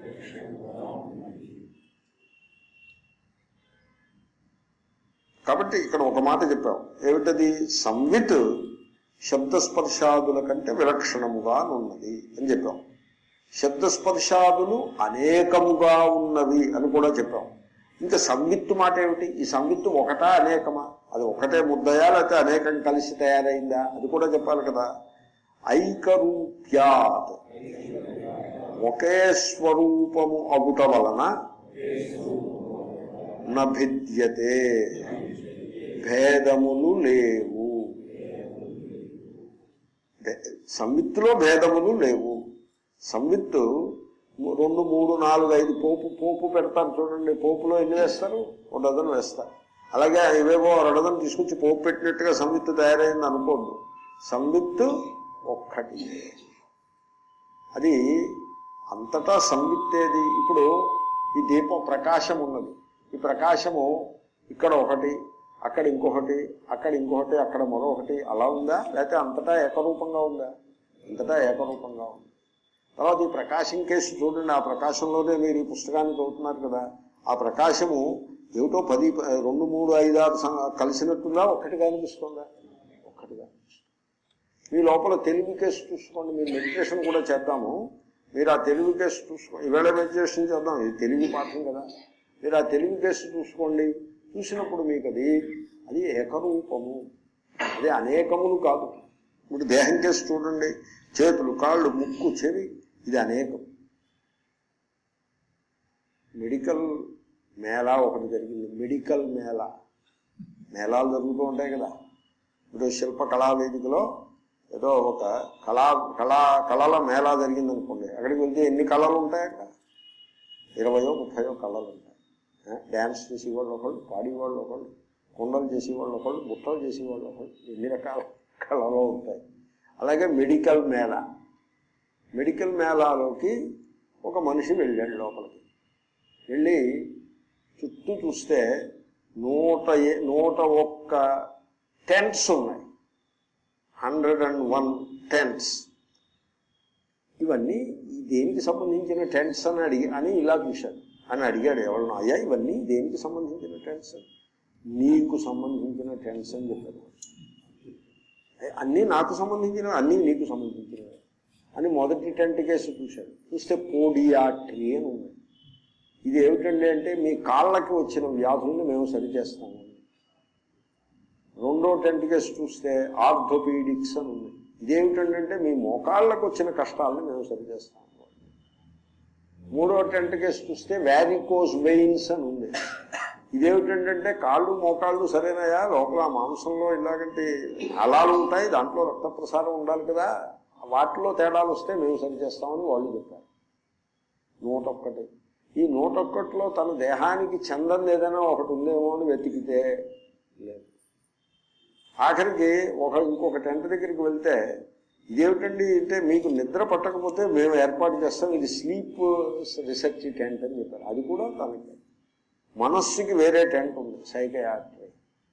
కాబట్టి ఇక్కడ ఒక మాట చెప్పాం ఏమిటది సంవిత్ శబ్దస్పర్శాదుల కంటే విలక్షణముగా ఉన్నది అని చెప్పాం శబ్దస్పర్శాదులు అనేకముగా ఉన్నవి అని కూడా చెప్పాం ఇంకా సంవిత్తు మాట ఏమిటి ఈ సంవిత్తు ఒకటా అనేకమా అది ఒకటే ముద్దయా లేకపోతే అనేకం కలిసి తయారైందా అది కూడా చెప్పాలి కదా ఐకరూప్యాత్ ఒకే స్వరూపము అగుట వలన నభిద్యతే భేదములు లేవు భే- సంవిత్తులో భేదములు లేవు సంవిత్తు రెండు మూడు నాలుగు ఐదు పోపు పోపు పెడతారు చూడండి పోపులో ఎన్ని వేస్తారు ఒక డజన్ వేస్తారు అలాగే ఇవేవో ఒక డజన్ తీసుకొచ్చి పోపు పెట్టినట్టుగా సంవిత్తు తయారైంది అనుకోద్దు సంవిత్తు ఒక్కటి అది అంతటా సంవిత్తేది ఇప్పుడు ఈ దీపం ప్రకాశం ఉన్నది ఈ ప్రకాశము ఇక్కడ ఒకటి అక్కడ ఇంకొకటి అక్కడ ఇంకొకటి అక్కడ మరొకటి అలా ఉందా లేకపోతే అంతటా ఏకరూపంగా ఉందా అంతటా ఏకరూపంగా ఉంది తర్వాత ఈ ప్రకాశం కేసు చూడండి ఆ ప్రకాశంలోనే మీరు ఈ పుస్తకాన్ని చదువుతున్నారు కదా ఆ ప్రకాశము ఏమిటో పది ప- రెండు మూడు ఐదు ఆరు సం- కలిసినట్టుందా ఒక్కటిగా అనిపిస్తుందా ఒక్కటిగా అనిపిస్తుంది. మీ లోపల తెలివి కేసు చూసుకోండి మీరు మెడిటేషన్ కూడా చేద్దాము మీరు ఆ తెలివి కేసు చూసుకో ఈవేళ మెడిటేషన్ చేద్దాం ఇది తెలివి పాఠం కదా మీరు ఆ తెలివి కేసు చూసుకోండి చూసినప్పుడు మీకు అది అది ఏకరూపము అది అనేకములు కాదు ఇప్పుడు దేహం కేసు చూడండి చేతులు కాళ్ళు ముక్కు చెవి ఇది అనేకం మెడికల్ మేళా ఒకటి జరిగింది మెడికల్ మేళా మేళాలు జరుగుతూ ఉంటాయి కదా ఇప్పుడు శిల్ప కళా వేదికలో ఏదో ఒక కళా కళా కళల మేళా జరిగింది అనుకోండి అక్కడికి వెళ్తే ఎన్ని కళలు ఉంటాయి అక్కడ ఇరవయో ముప్పయో కళలు ఉంటాయి ఆ, డ్యాన్స్ చేసేవాళ్ళు ఒకళ్ళు పాడేవాళ్ళు ఒకళ్ళు కుండలు చేసేవాళ్ళు ఒకళ్ళు బుట్టలు చేసేవాళ్ళు ఒకళ్ళు ఎన్ని రకాల కళలు ఉంటాయి అలాగే మెడికల్ మేళా మెడికల్ మేళాలోకి ఒక మనిషి వెళ్ళాడు లోపలికి వెళ్ళి చుట్టూ చూస్తే నూట ఏ- నూట ఒక్క టెంట్స్ ఉన్నాయి హండ్రెడ్ అండ్ వన్ టెంట్స్ ఇవన్నీ ఈ దేనికి సంబంధించిన టెంట్స్ అని అడిగి అని ఇలా చూశాడు అని అడిగాడు ఎవరినో అయ్యా ఇవన్నీ దేనికి సంబంధించిన టెంట్స్ అని నీకు సంబంధించిన టెంట్స్ అని చెప్పాడు ఏ, అన్నీ నాకు సంబంధించిన అన్నీ నీకు సంబంధించినవి అని మొదటి టెంట్ కేసు చూశాడు చూస్తే పోడియాట్రీ అని ఉంది ఇది ఏమిటండి అంటే మీ కాళ్ళకి వచ్చిన వ్యాధుల్ని మేము సరిచేస్తాము రెండో టెంట్ కేసు చూస్తే ఆర్థోపీడిక్స్ అని ఉంది ఇదేమిటండి అంటే మీ మోకాళ్ళకు వచ్చిన కష్టాలను మేము సరిచేస్తాము మూడో టెంట్ కేసు చూస్తే వ్యారికోస్ వెయిన్స్ అని ఉంది ఇదేమిటంటే కాళ్ళు మోకాళ్ళు సరేనాయా లోపల ఆ మాంసంలో ఇలాగంటి అలాలు ఉంటాయి దాంట్లో రక్త ప్రసారం ఉండాలి కదా వాటిలో తేడాలు వస్తే మేము సరిచేస్తామని వాళ్ళు చెప్పారు నూట ఒక్కటి ఈ నూట ఒక్కటిలో తన దేహానికి చందని ఏదైనా ఒకటి ఉందేమో అని వెతికితే లేదు ఆఖరికి ఒక ఇంకొక టెంట్ దగ్గరికి వెళ్తే ఇదేమిటండి అంటే మీకు నిద్ర పట్టకపోతే మేము ఏర్పాటు చేస్తాం ఇది స్లీప్ రీసెర్చ్ టెంట్ అని చెప్పారు అది కూడా తనకి మనస్సుకి వేరే టెంట్ ఉంది సైకయాట్రీ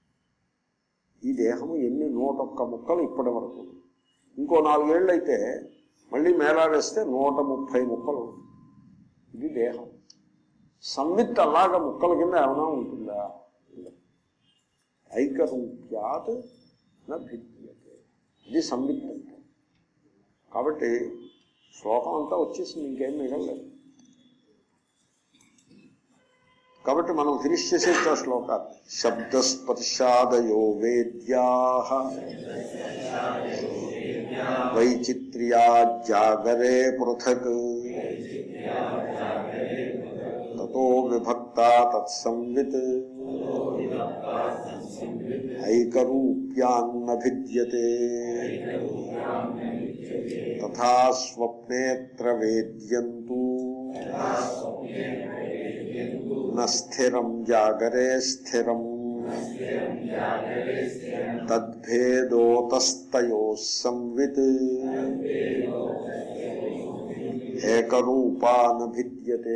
ఈ దేహము ఎన్ని నూట ఒక్క ముక్కలు ఇప్పటి వరకు ఇంకో నాలుగేళ్ళు అయితే మళ్ళీ మేళా వేస్తే నూట ముప్పై ముక్కలు ఉంటుంది ఇది దేహం సంవిత్ అలాగ ముక్కల కింద ఏమైనా ఉంటుందా ఉండదు. ఐకరూప్యాత్ నా భిద్యతే ఇది సంవిత్ అంటే కాబట్టి శ్లోకం అంతా వచ్చేసింది ఇంకేం మిగలలేదు కాబట్టి మనం ఫినిష్ చేసేది ఆ శ్లోకాన్ని శబ్దస్పర్శాదయో వేద్యా వైచిత్ర్యా జాగరే పృథక్ తతో విభక్త తత్సంవిత్ ఐకరూప్యాన్న భిద్యతే తథా స్వప్నేత్ర వేద్యంతు నస్థిరం జాగరే స్థిరం తద్భేదోతస్తయో సంవిత్ ఏకరూపానభిద్యతే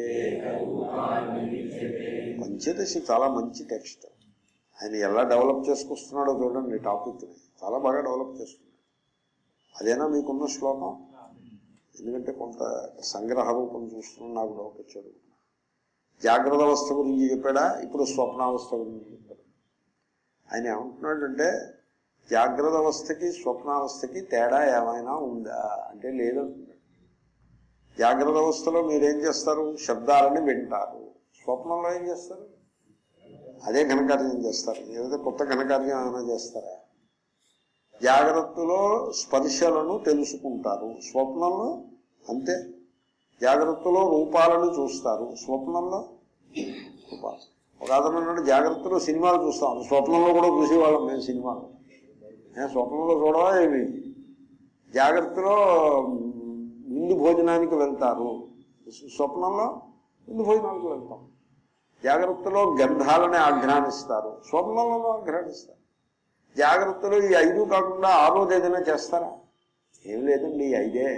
పంచదశి చాలా మంచి టెక్స్ట్ ఆయన ఎలా డెవలప్ చేసుకొస్తున్నాడో చూడండి టాపిక్ చాలా బాగా డెవలప్ చేస్తున్నాడు అదేనా మీకున్న శ్లోకం ఎందుకంటే కొంత సంగ్రహ రూపం చూస్తున్నాం నాకు డౌట్ వచ్చాడు జాగ్రత్త అవస్థ గురించి చెప్పాడా ఇప్పుడు స్వప్నావస్థ గురించి చెప్పాడు ఆయన ఏమంటున్నాడంటే జాగ్రత్త అవస్థకి స్వప్నావస్థకి తేడా ఏమైనా ఉందా అంటే లేదంటున్నాడు జాగ్రత్త అవస్థలో మీరేం చేస్తారు శబ్దాలని వింటారు స్వప్నంలో ఏం చేస్తారు అదే ఘనకార్యం చేస్తారు ఏదైతే కొత్త ఘనకార్యం ఏమైనా చేస్తారా జాగ్రత్తలో స్పర్శలను తెలుసుకుంటారు స్వప్నంలో అంతే జాగ్రత్తలో రూపాలను చూస్తారు స్వప్నంలో రూపాలు ఒక అతను అన్నాడు జాగ్రత్తలో సినిమాలు చూస్తాం స్వప్నంలో కూడా చూసేవాళ్ళం మేము సినిమాలు ఏ, స్వప్నంలో చూడవా ఏమి జాగ్రత్తలో విందు భోజనానికి వెళ్తారు స్వప్నంలో విందు భోజనానికి వెళ్తాం జాగ్రత్తలో గంధాలని ఆఘ్రానిస్తారు స్వప్నంలో ఆఘ్రానిస్తారు జాగ్రత్తలో ఈ ఐదు కాకుండా ఆరోది ఏదైనా చేస్తారా ఏం లేదండి ఈ ఐదే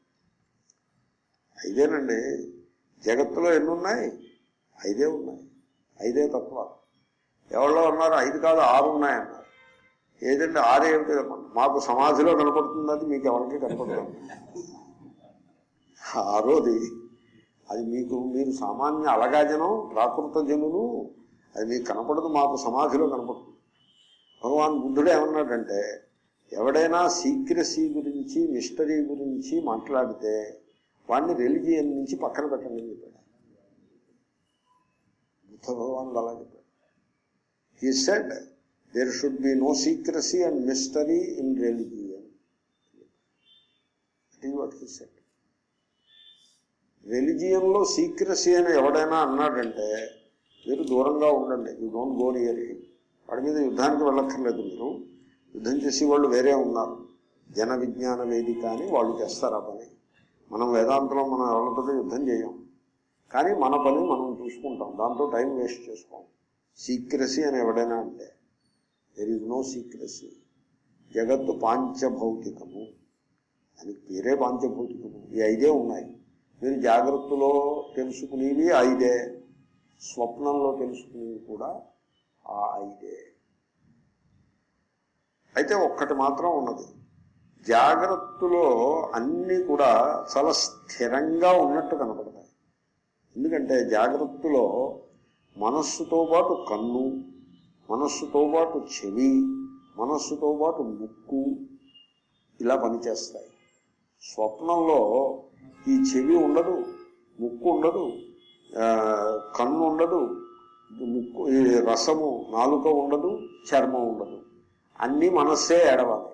ఐదేనండి జగత్తులో ఎన్ని ఉన్నాయి ఐదే ఉన్నాయి ఐదే తత్వాలు ఎవరిలో ఉన్నారు ఐదు కాదు ఆరు ఉన్నాయన్నారు ఏదంటే ఆరు ఏమిటి మాకు సమాధిలో కనపడుతుంది అది మీకు ఎవరికి కనపడుతుంది ఆరోది అది మీకు మీరు సామాన్య అలగాజనం ప్రాకృత జనులు అది మీకు కనపడదు మాకు సమాధిలో కనపడుతుంది భగవాన్ బుద్ధుడు ఏమన్నాడంటే ఎవడైనా సీక్రసీ గురించి మిస్టరీ గురించి మాట్లాడితే వాడిని రిలిజియన్ నుంచి పక్కన పెట్టండి అని చెప్పాడు బుద్ధ భగవానుడు అలా చెప్పాడు he said there should be no secrecy and mystery in religion what he said రిలిజియన్లో సీక్రసీ అని ఎవడైనా అన్నాడంటే మీరు దూరంగా ఉండండి you don't go near him వాడి మీద యుద్ధానికి వెళ్ళక్కర్లేదు మీరు యుద్ధం చేసి వాళ్ళు వేరే ఉన్నారు జన విజ్ఞాన వేదిక అని వాళ్ళు చేస్తారు ఆ పని మనం వేదాంతంలో మనం ఎవరితో యుద్ధం చేయం కానీ మన పని మనం చూసుకుంటాం దాంతో టైం వేస్ట్ చేసుకోం సీక్రసీ అని ఎవడైనా అంటే దెర్ ఈజ్ నో సీక్రసీ జగత్తు పాంచభౌతికము దానికి పేరే పాంచభౌతికము ఈ ఐదే ఉన్నాయి మీరు జాగ్రత్తలో తెలుసుకునేవి ఐదే స్వప్నంలో తెలుసుకునేవి కూడా ఆ ఐదే అయితే ఒక్కటి మాత్రం ఉన్నది జాగ్రత్తలో అన్నీ కూడా చాలా స్థిరంగా ఉన్నట్టు కనపడతాయి ఎందుకంటే జాగ్రత్తలో మనస్సుతో పాటు కన్ను మనస్సుతో పాటు చెవి మనస్సుతో పాటు ముక్కు ఇలా పనిచేస్తాయి స్వప్నంలో ఈ చెవి ఉండదు ముక్కు ఉండదు ఆ, కన్ను ఉండదు ముక్కు ఈ రసము నాలుక ఉండదు చర్మం ఉండదు అన్నీ మనస్సే ఏడవాలి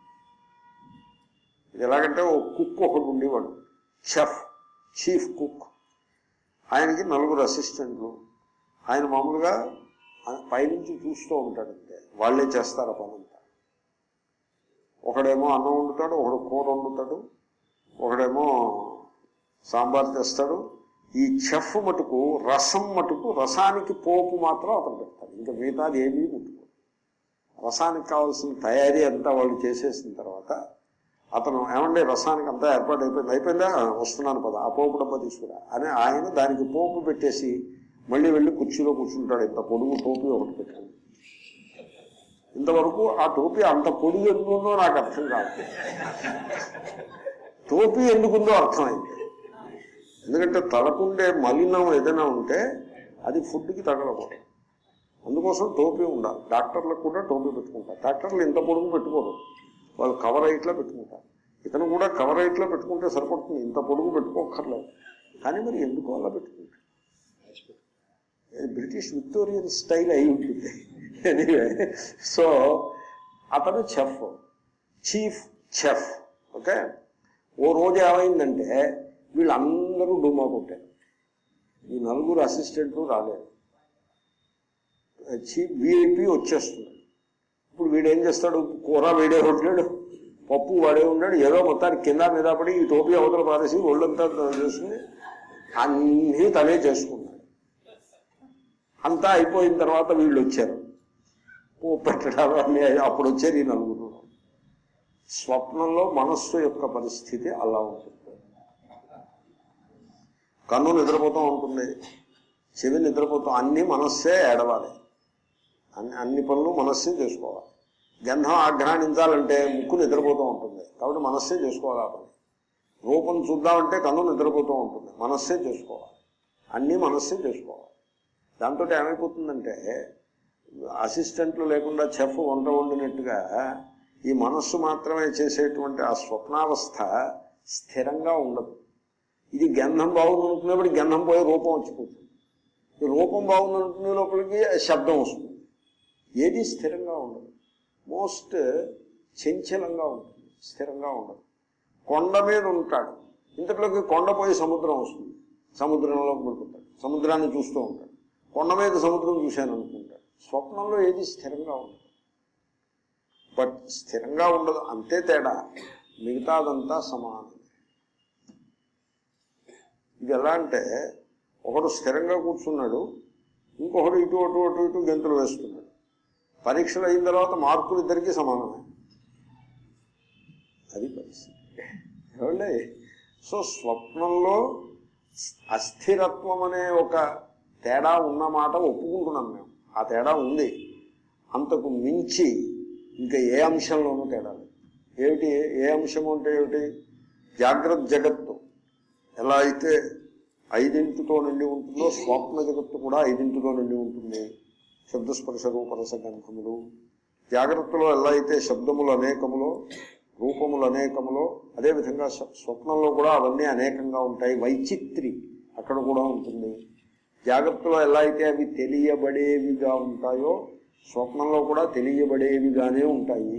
ఇది ఎలాగంటే ఓ కుక్ ఒకడు ఉండేవాడు చెఫ్ చీఫ్ కుక్ ఆయనకి నలుగురు అసిస్టెంట్లు ఆయన మామూలుగా ఆయన పైనుంచి చూస్తూ ఉంటాడు అంతే వాళ్ళే చేస్తారు ఆ పనంతా ఒకడేమో అన్నం వండుతాడు ఒకడు కూర వండుతాడు ఒకడేమో సాంబార్ చేస్తాడు ఈ చెఫ్ మటుకు రసం మటుకు రసానికి పోపు మాత్రం అతను పెడతాడు ఇంకా మిగతాది ఏమీ ముట్టుకోడు రసానికి కావాల్సిన తయారీ అంతా వాళ్ళు చేసేసిన తర్వాత అతను ఏమంటే రసానికి అంతా ఏర్పాటు అయిపోయింది అయిపోయిందా వస్తున్నాను పద ఆ పోపు డబ్బా తీసుకురా అని ఆయన దానికి పోపు పెట్టేసి మళ్ళీ వెళ్ళి కుర్చీలో కూర్చుంటాడు ఇంత పొడుగు టోపీ ఒకటి పెట్టాడు ఇంతవరకు ఆ టోపీ అంత పొడుగు ఎందుకుందో నాకు అర్థం కాదు టోపీ ఎందుకుందో అర్థమైంది ఎందుకంటే తలకుండే మలినం ఏదైనా ఉంటే అది ఫుడ్కి తగలకూడదు అందుకోసం టోపీ ఉండాలి డాక్టర్లకు కూడా టోపీ పెట్టుకుంటారు డాక్టర్లు ఇంత పొడుగు పెట్టుకోరు వాళ్ళు కవర్ అయిట్లో పెట్టుకుంటారు ఇతను కూడా కవర్ అయిట్లో పెట్టుకుంటే సరిపడుతుంది ఇంత పొడుగు పెట్టుకోకర్లేదు కానీ మరి ఎందుకు అలా పెట్టుకుంటారు ఇది బ్రిటిష్ విక్టోరియన్ స్టైల్ అయి ఉంటుంది ఎనీవే సో అతను చెఫ్ చీఫ్ చెఫ్ ఓకే ఓ రోజు ఏమైందంటే వీళ్ళందరూ డుమ్మా కొట్టారు ఈ నలుగురు అసిస్టెంట్లు రాలేరు చీఫ్ విఐపి వచ్చేస్తున్నాడు ఇప్పుడు వీడు ఏం చేస్తాడు కూర వీడే ఉంటాడు పప్పు వాడే ఉన్నాడు ఏదో మొత్తానికి కింద మీద పడి ఈ టోపీ అవతల పారేసి ఒళ్ళంతా చేసుకుని అన్నీ తనే చేసుకున్నాడు అంతా అయిపోయిన తర్వాత వీళ్ళు వచ్చారు పువ్వు పెట్టడాలు అన్నీ అయ్యి- అప్పుడు వచ్చారు ఈ నలుగురు స్వప్నంలో మనస్సు యొక్క పరిస్థితి అలా ఉంటుంది కన్ను నిద్రపోతూ ఉంటుంది చెవి నిద్రపోతూ అన్ని మనస్సే ఏడవాలి అన్ని అన్ని పనులు మనస్సే చేసుకోవాలి గంధం ఆఘ్రానించాలంటే ముక్కు నిద్రపోతూ ఉంటుంది కాబట్టి మనస్సే చేసుకోవాలి ఆ పని రూపం చూద్దామంటే కన్ను నిద్రపోతూ ఉంటుంది మనస్సే చేసుకోవాలి అన్నీ మనస్సే చేసుకోవాలి దాంతో ఏమైపోతుందంటే అసిస్టెంట్లు లేకుండా చెఫ్ వంట వండినట్టుగా ఈ మనస్సు మాత్రమే చేసేటువంటి ఆ స్వప్నావస్థ స్థిరంగా ఉండదు ఇది గంధం బాగుందనుకునేప్పుడు గంధం పోయి రూపం వచ్చిపోతుంది ఈ రూపం బాగుందనుకునే లోపలికి శబ్దం వస్తుంది ఏది స్థిరంగా ఉండదు మోస్ట్ చంచలంగా ఉంటుంది స్థిరంగా ఉండదు కొండ మీద ఉంటాడు ఇంతట్లోకి కొండ పోయి సముద్రం వస్తుంది సముద్రంలో పడిపోతాడు సముద్రాన్ని చూస్తూ ఉంటాడు కొండ మీద సముద్రం చూశాను అనుకుంటాడు స్వప్నంలో ఏది స్థిరంగా ఉండదు బట్ స్థిరంగా ఉండదు అంతే తేడా మిగతాదంతా సమానం ఇది ఎలా అంటే ఒకడు స్థిరంగా కూర్చున్నాడు ఇంకొకడు ఇటు అటు అటు ఇటు గెంతులు వేస్తున్నాడు పరీక్షలు అయిన తర్వాత మార్కులు ఇద్దరికీ సమానమే అది పరిస్థితి ఏమండి సో స్వప్నంలో అస్థిరత్వం అనే ఒక తేడా ఉన్న మాట ఒప్పుకుంటున్నాం మేము ఆ తేడా ఉంది అంతకు మించి ఇంకా ఏ అంశంలోనూ తేడా లేదు ఏమిటి ఏ అంశం అంటే ఏమిటి జాగ్రత్త జగత్తు ఎలా అయితే ఐదింటితో నిండి ఉంటుందో స్వప్న జగత్తు కూడా ఐదింటితో నిండి ఉంటుంది శబ్దస్పర్శ రూపరస గంధములు జాగ్రత్తలో ఎలా అయితే శబ్దములు అనేకములో రూపములు అనేకములో అదేవిధంగా స్వ- స్వప్నంలో కూడా అవన్నీ అనేకంగా ఉంటాయి వైచిత్రి అక్కడ కూడా ఉంటుంది జాగ్రత్తలో ఎలా అయితే అవి తెలియబడేవిగా ఉంటాయో స్వప్నంలో కూడా తెలియబడేవిగానే ఉంటాయి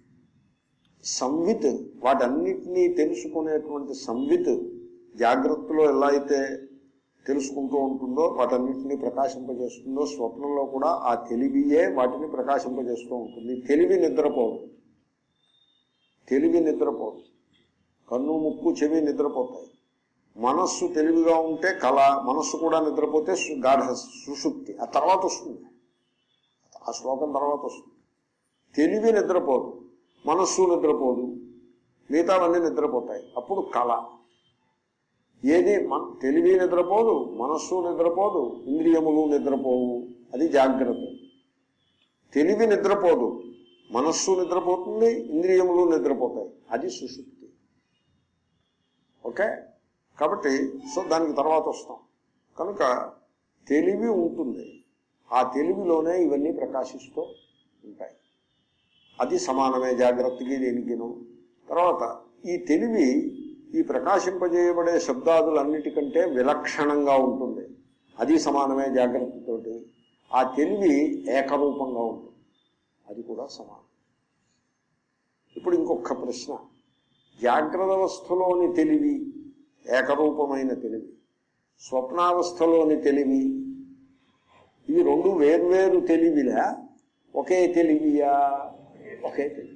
సంవిత్ వాటన్నిటినీ తెలుసుకునేటువంటి సంవిత్ జాగ్రత్తలో ఎలా అయితే తెలుసుకుంటూ ఉంటుందో వాటన్నిటిని ప్రకాశింపజేస్తుందో స్వప్నంలో కూడా ఆ తెలివియే వాటిని ప్రకాశింపజేస్తూ ఉంటుంది తెలివి నిద్రపోదు తెలివి నిద్రపోదు కన్ను ముక్కు చెవి నిద్రపోతాయి మనస్సు తెలివిగా ఉంటే కళ మనస్సు కూడా నిద్రపోతే సు- గాఢ సుషుప్తి ఆ తర్వాత వస్తుంది ఆ శ్లోకం తర్వాత వస్తుంది తెలివి నిద్రపోదు మనస్సు నిద్రపోదు మిగతావన్నీ నిద్రపోతాయి అప్పుడు కళ ఏది మన తెలివి నిద్రపోదు మనస్సు నిద్రపోదు ఇంద్రియములు నిద్రపోవు అది జాగ్రత్త తెలివి నిద్రపోదు మనస్సు నిద్రపోతుంది ఇంద్రియములు నిద్రపోతాయి అది సుషుప్తి ఓకే కాబట్టి సో దానికి తర్వాత వస్తాం కనుక తెలివి ఉంటుంది ఆ తెలివిలోనే ఇవన్నీ ప్రకాశిస్తూ ఉంటాయి అది సమానమే జాగ్రత్తకి దేనికిను తర్వాత ఈ తెలివి ఈ ప్రకాశింపజేయబడే శబ్దాదులన్నిటికంటే విలక్షణంగా ఉంటుంది అది సమానమే జాగ్రత్తతోటి ఆ తెలివి ఏకరూపంగా ఉంటుంది అది కూడా సమానం ఇప్పుడు ఇంకొక ప్రశ్న జాగ్రత్త అవస్థలోని తెలివి ఏకరూపమైన తెలివి స్వప్నావస్థలోని తెలివి ఇవి రెండు వేర్వేరు తెలివిలా ఒకే తెలివియా ఒకే తెలివి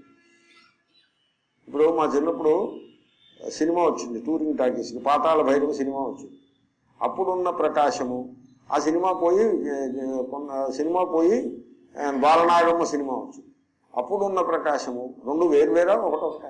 ఇప్పుడు మా చిన్నప్పుడు సినిమా వచ్చింది టూరింగ్ టాకీస్కి పాతాళ భైరవ సినిమా వచ్చింది అప్పుడున్న ప్రకాశము ఆ సినిమా పోయి ఏ, ఏ, కొన్న సినిమా పోయి ఏ, బాలనాగమ్మ సినిమా వచ్చింది అప్పుడున్న ప్రకాశము రెండు వేర్వేరా ఒకటొకటే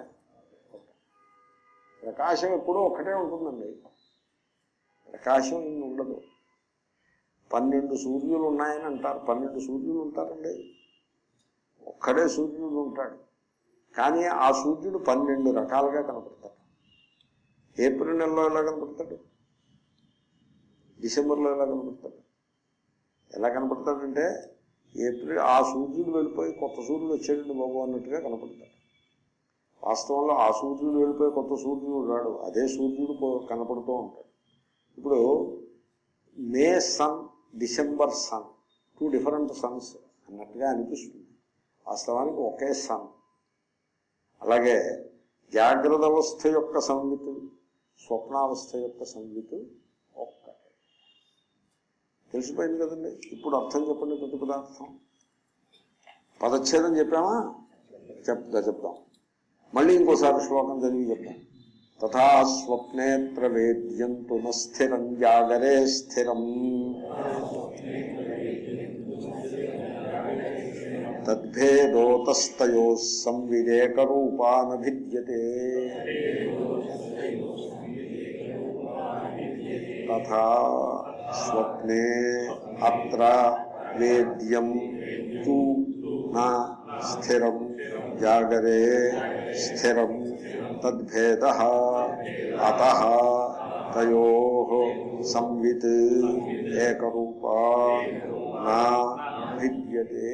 ప్రకాశం ఎప్పుడూ ఒక్కటే ఉంటుందండి ప్రకాశం ఇన్ని ఉండదు పన్నెండు సూర్యులు ఉన్నాయని అంటారు పన్నెండు సూర్యులు ఉంటారండి ఒక్కడే సూర్యుడు ఉంటాడు కానీ ఆ సూర్యుడు పన్నెండు రకాలుగా కనపడతాడు ఏప్రిల్ నెలలో ఎలా కనపడతాడు డిసెంబర్లో ఎలా కనపడతాడు ఎలా కనపడతాడంటే ఏప్రిల్ ఆ సూర్యుడు వెళ్ళిపోయి కొత్త సూర్యుడు వచ్చేటండి బాబు అన్నట్టుగా కనపడతాడు వాస్తవంలో ఆ సూర్యుడు వెళ్ళిపోయి కొత్త సూర్యుడు రాడు అదే సూర్యుడు పో- కనపడుతూ ఉంటాడు ఇప్పుడు May sun December sun two different suns అన్నట్టుగా అనిపిస్తుంది వాస్తవానికి ఒకే సన్ అలాగే జాగ్రత్త అవస్థ యొక్క సంవితు స్వప్నావస్థ యొక్క సంవితు ఒక్కటే తెలిసిపోయింది కదండి ఇప్పుడు అర్థం చెప్పండి ప్రతి పదార్థం పదచ్ఛేదం చెప్పామా చెప్తా చెప్తాం మళ్ళీ ఇంకోసారి శ్లోకం చదివి చెప్తాం తథా స్వప్నే ప్రవేద్యంతు న స్థిరం జాగరే స్థిరం తద్భేదోతస్తయో సంవివేక రూపానభిద్యతే తథా స్వప్నే అత్ర వేద్యం తు నా స్థిరం జాగరే స్థిరం తద్భేద అత తయో సంవిత్ ఏకరూపా నా భిద్యతే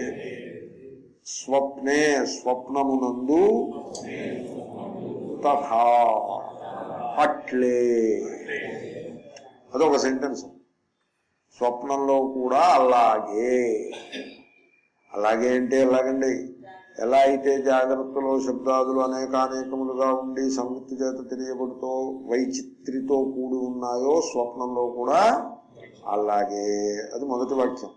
స్వప్నే స్వప్నమునందు తథా అట్లే అదొక సెంటెన్స్ స్వప్నంలో కూడా అలాగే అలాగే అంటే ఎలాగండి ఎలా అయితే జాగ్రత్తలో శబ్దాదులు అనేకానేకములుగా ఉండి సంవృత్తి చేత తెలియబడుతూ వైచిత్రితో కూడి ఉన్నాయో స్వప్నంలో కూడా అలాగే అది మొదటి వాక్యం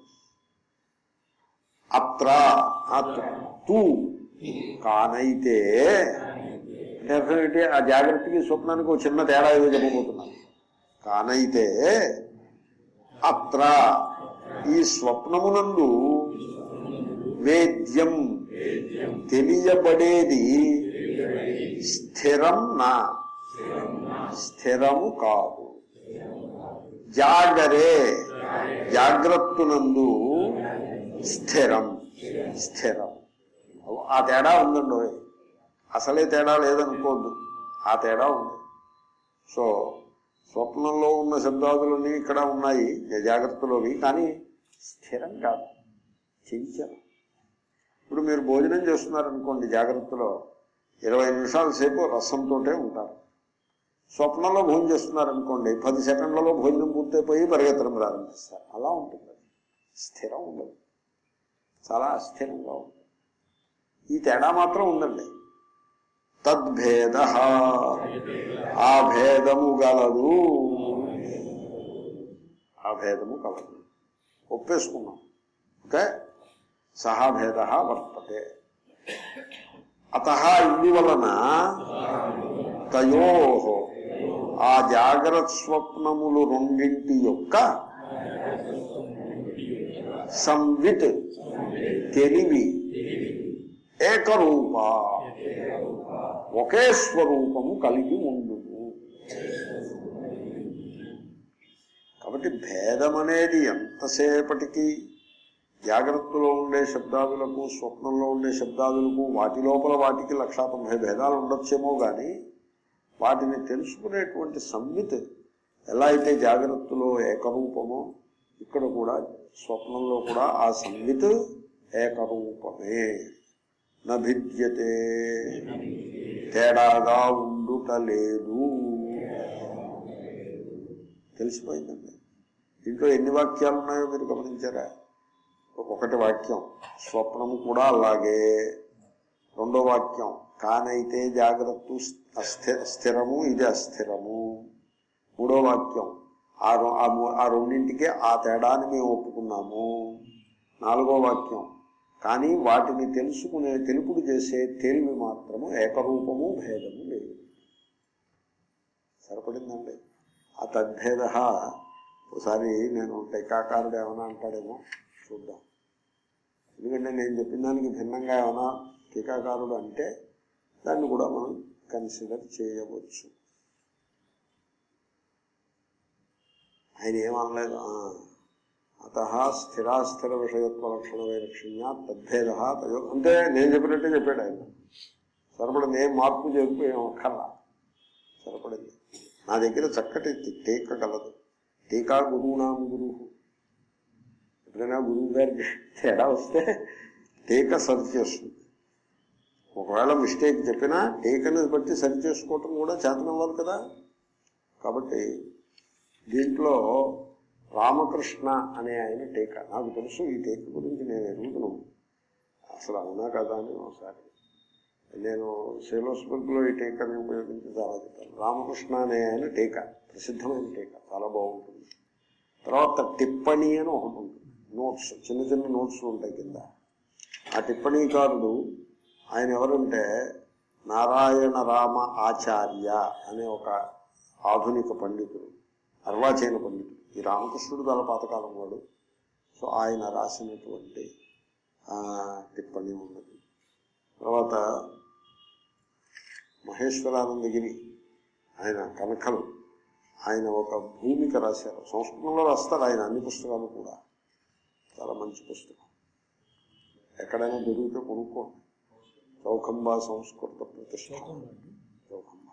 అత్ర అత్ర తూ కానైతే డెఫినెట్లీ ఆ జాగ్రత్తకి స్వప్నానికి ఒక చిన్న తేడా ఏదో చెప్పబోతున్నాను కానైతే అత్ర ఈ స్వప్నమునందు వేద్యం తెలియబడేది స్థిరం నా స్థిరము కాదు జాగరే జాగ్రత్తనందు స్థిరం స్థిరం ఆ తేడా ఉందండి ఓయ్. అసలే తేడా లేదనుకోవద్దు ఆ తేడా ఉంది సో స్వప్నంలో ఉన్న శబ్దాదులన్నీ ఇక్కడ ఉన్నాయి జాగ్రత్తలోవి కానీ స్థిరం కాదు చెంచలం ఇప్పుడు మీరు భోజనం చేస్తున్నారనుకోండి జాగ్రత్తలో ఇరవై నిమిషాల సేపు రసంతోటే ఉంటారు స్వప్నంలో భోజనం చేస్తున్నారనుకోండి పది సెకండ్లలో భోజనం పూర్తయిపోయి పరిగెత్తడం ప్రారంభిస్తారు అలా ఉంటుంది అది. స్థిరం ఉండదు చాలా అస్థిరంగా ఉంటుంది ఈ తేడా మాత్రం ఉందండి తద్భేద ఆ భేదము గలదు ఆ భేదము కలదు ఒప్పేసుకున్నాం ఓకే సహా భేద వర్తతే అత ఇందువలన తయో ఆ జాగ్రత్త స్వప్నములు రెండింటి యొక్క సంవిత్ తెలివి ఏకరూప ఒకే స్వరూపము కలిగి ఉండును కాబట్టి భేదం అనేది ఎంతసేపటికి జాగ్రత్తలో ఉండే శబ్దాదులకు స్వప్నంలో ఉండే శబ్దాదులకు వాటి లోపల వాటికి లక్షా తొంభై భేదాలు ఉండొచ్చేమో కానీ వాటిని తెలుసుకునేటువంటి సంవిత్ ఎలా అయితే జాగ్రత్తలో ఏకరూపమో ఇక్కడ కూడా స్వప్నంలో కూడా ఆ సంవిత్ ఏకరూపమే నభిద్యతే తేడాగా ఉండుట లేదు తెలిసిపోయిందండి దీంట్లో ఎన్ని వాక్యాలు ఉన్నాయో మీరు గమనించారా ఒకటి వాక్యం స్వప్నము కూడా అలాగే రెండో వాక్యం కానైతే జాగ్రత్త అస్థి స్థిరము ఇది అస్థిరము మూడో వాక్యం ఆ రొ- ఆ ము- ఆ రెండింటికే ఆ తేడాన్ని మేము ఒప్పుకున్నాము నాలుగో వాక్యం కానీ వాటిని తెలుసుకునే తెలుపుడు చేసే తెలివి మాత్రము ఏకరూపము భేదము లేదు సరిపడిందండి ఆ తద్భేద ఒకసారి నేను టీకాకారుడు ఏమైనా అంటాడేమో చూద్దాం ఎందుకంటే నేను చెప్పిన దానికి భిన్నంగా ఏమైనా టీకాకారుడు అంటే దాన్ని కూడా మనం కన్సిడర్ చేయవచ్చు ఆయన ఏమనలేదు అత స్థిరాస్థిర విషయత్వ లక్షణ వైలక్షణ్యా తద్భేద తయో అంటే నేను చెప్పినట్టే చెప్పాడు ఆయన సరిపడింది ఏం మార్పు చెప్పు ఏం అక్కర్లా సరిపడింది నా దగ్గర చక్కటి టీక కలదు టీకా గురువునాం గురువు ఎప్పుడైనా గురువు గారికి తేడా వస్తే టీక సరి చేస్తుంది ఒకవేళ మిస్టేక్ చెప్పినా టీకని బట్టి సరి చేసుకోవటం కూడా చేతనవ్వాలి కదా కాబట్టి దీంట్లో రామకృష్ణ అనే ఆయన టీక నాకు తెలుసు ఈ టీక గురించి నేను ఎరుగుతున్నాను అసలు అవునా కదా అని ఒకసారి నేను సేలోస్బర్గ్లో ఈ టీకాని ఉపయోగించి చాలా చెప్పాను రామకృష్ణ అనే ఆయన టీకా ప్రసిద్ధమైన టీకా చాలా బాగుంటుంది తర్వాత టిప్పణి అని ఒకటి ఉంటుంది నోట్స్ చిన్న చిన్న నోట్స్ ఉంటాయి కింద ఆ టిప్పణీకారుడు ఆయన ఎవరంటే నారాయణ రామ ఆచార్య అనే ఒక ఆధునిక పండితుడు అర్వాచీన పండితుడు ఈ రామకృష్ణుడు గల పాతకాలం వాడు సో ఆయన రాసినటువంటి ఆ, టిప్పణి ఉన్నది తర్వాత మహేశ్వరానందగిరి ఆయన కనకలు ఆయన ఒక భూమిక రాశారు సంస్కృతంలో రాస్తారు ఆయన అన్ని పుస్తకాలు కూడా చాలా మంచి పుస్తకం ఎక్కడైనా దొరికితే కొనుక్కోండి చౌకంబా సంస్కృత ప్రతిష్ట చౌకంబా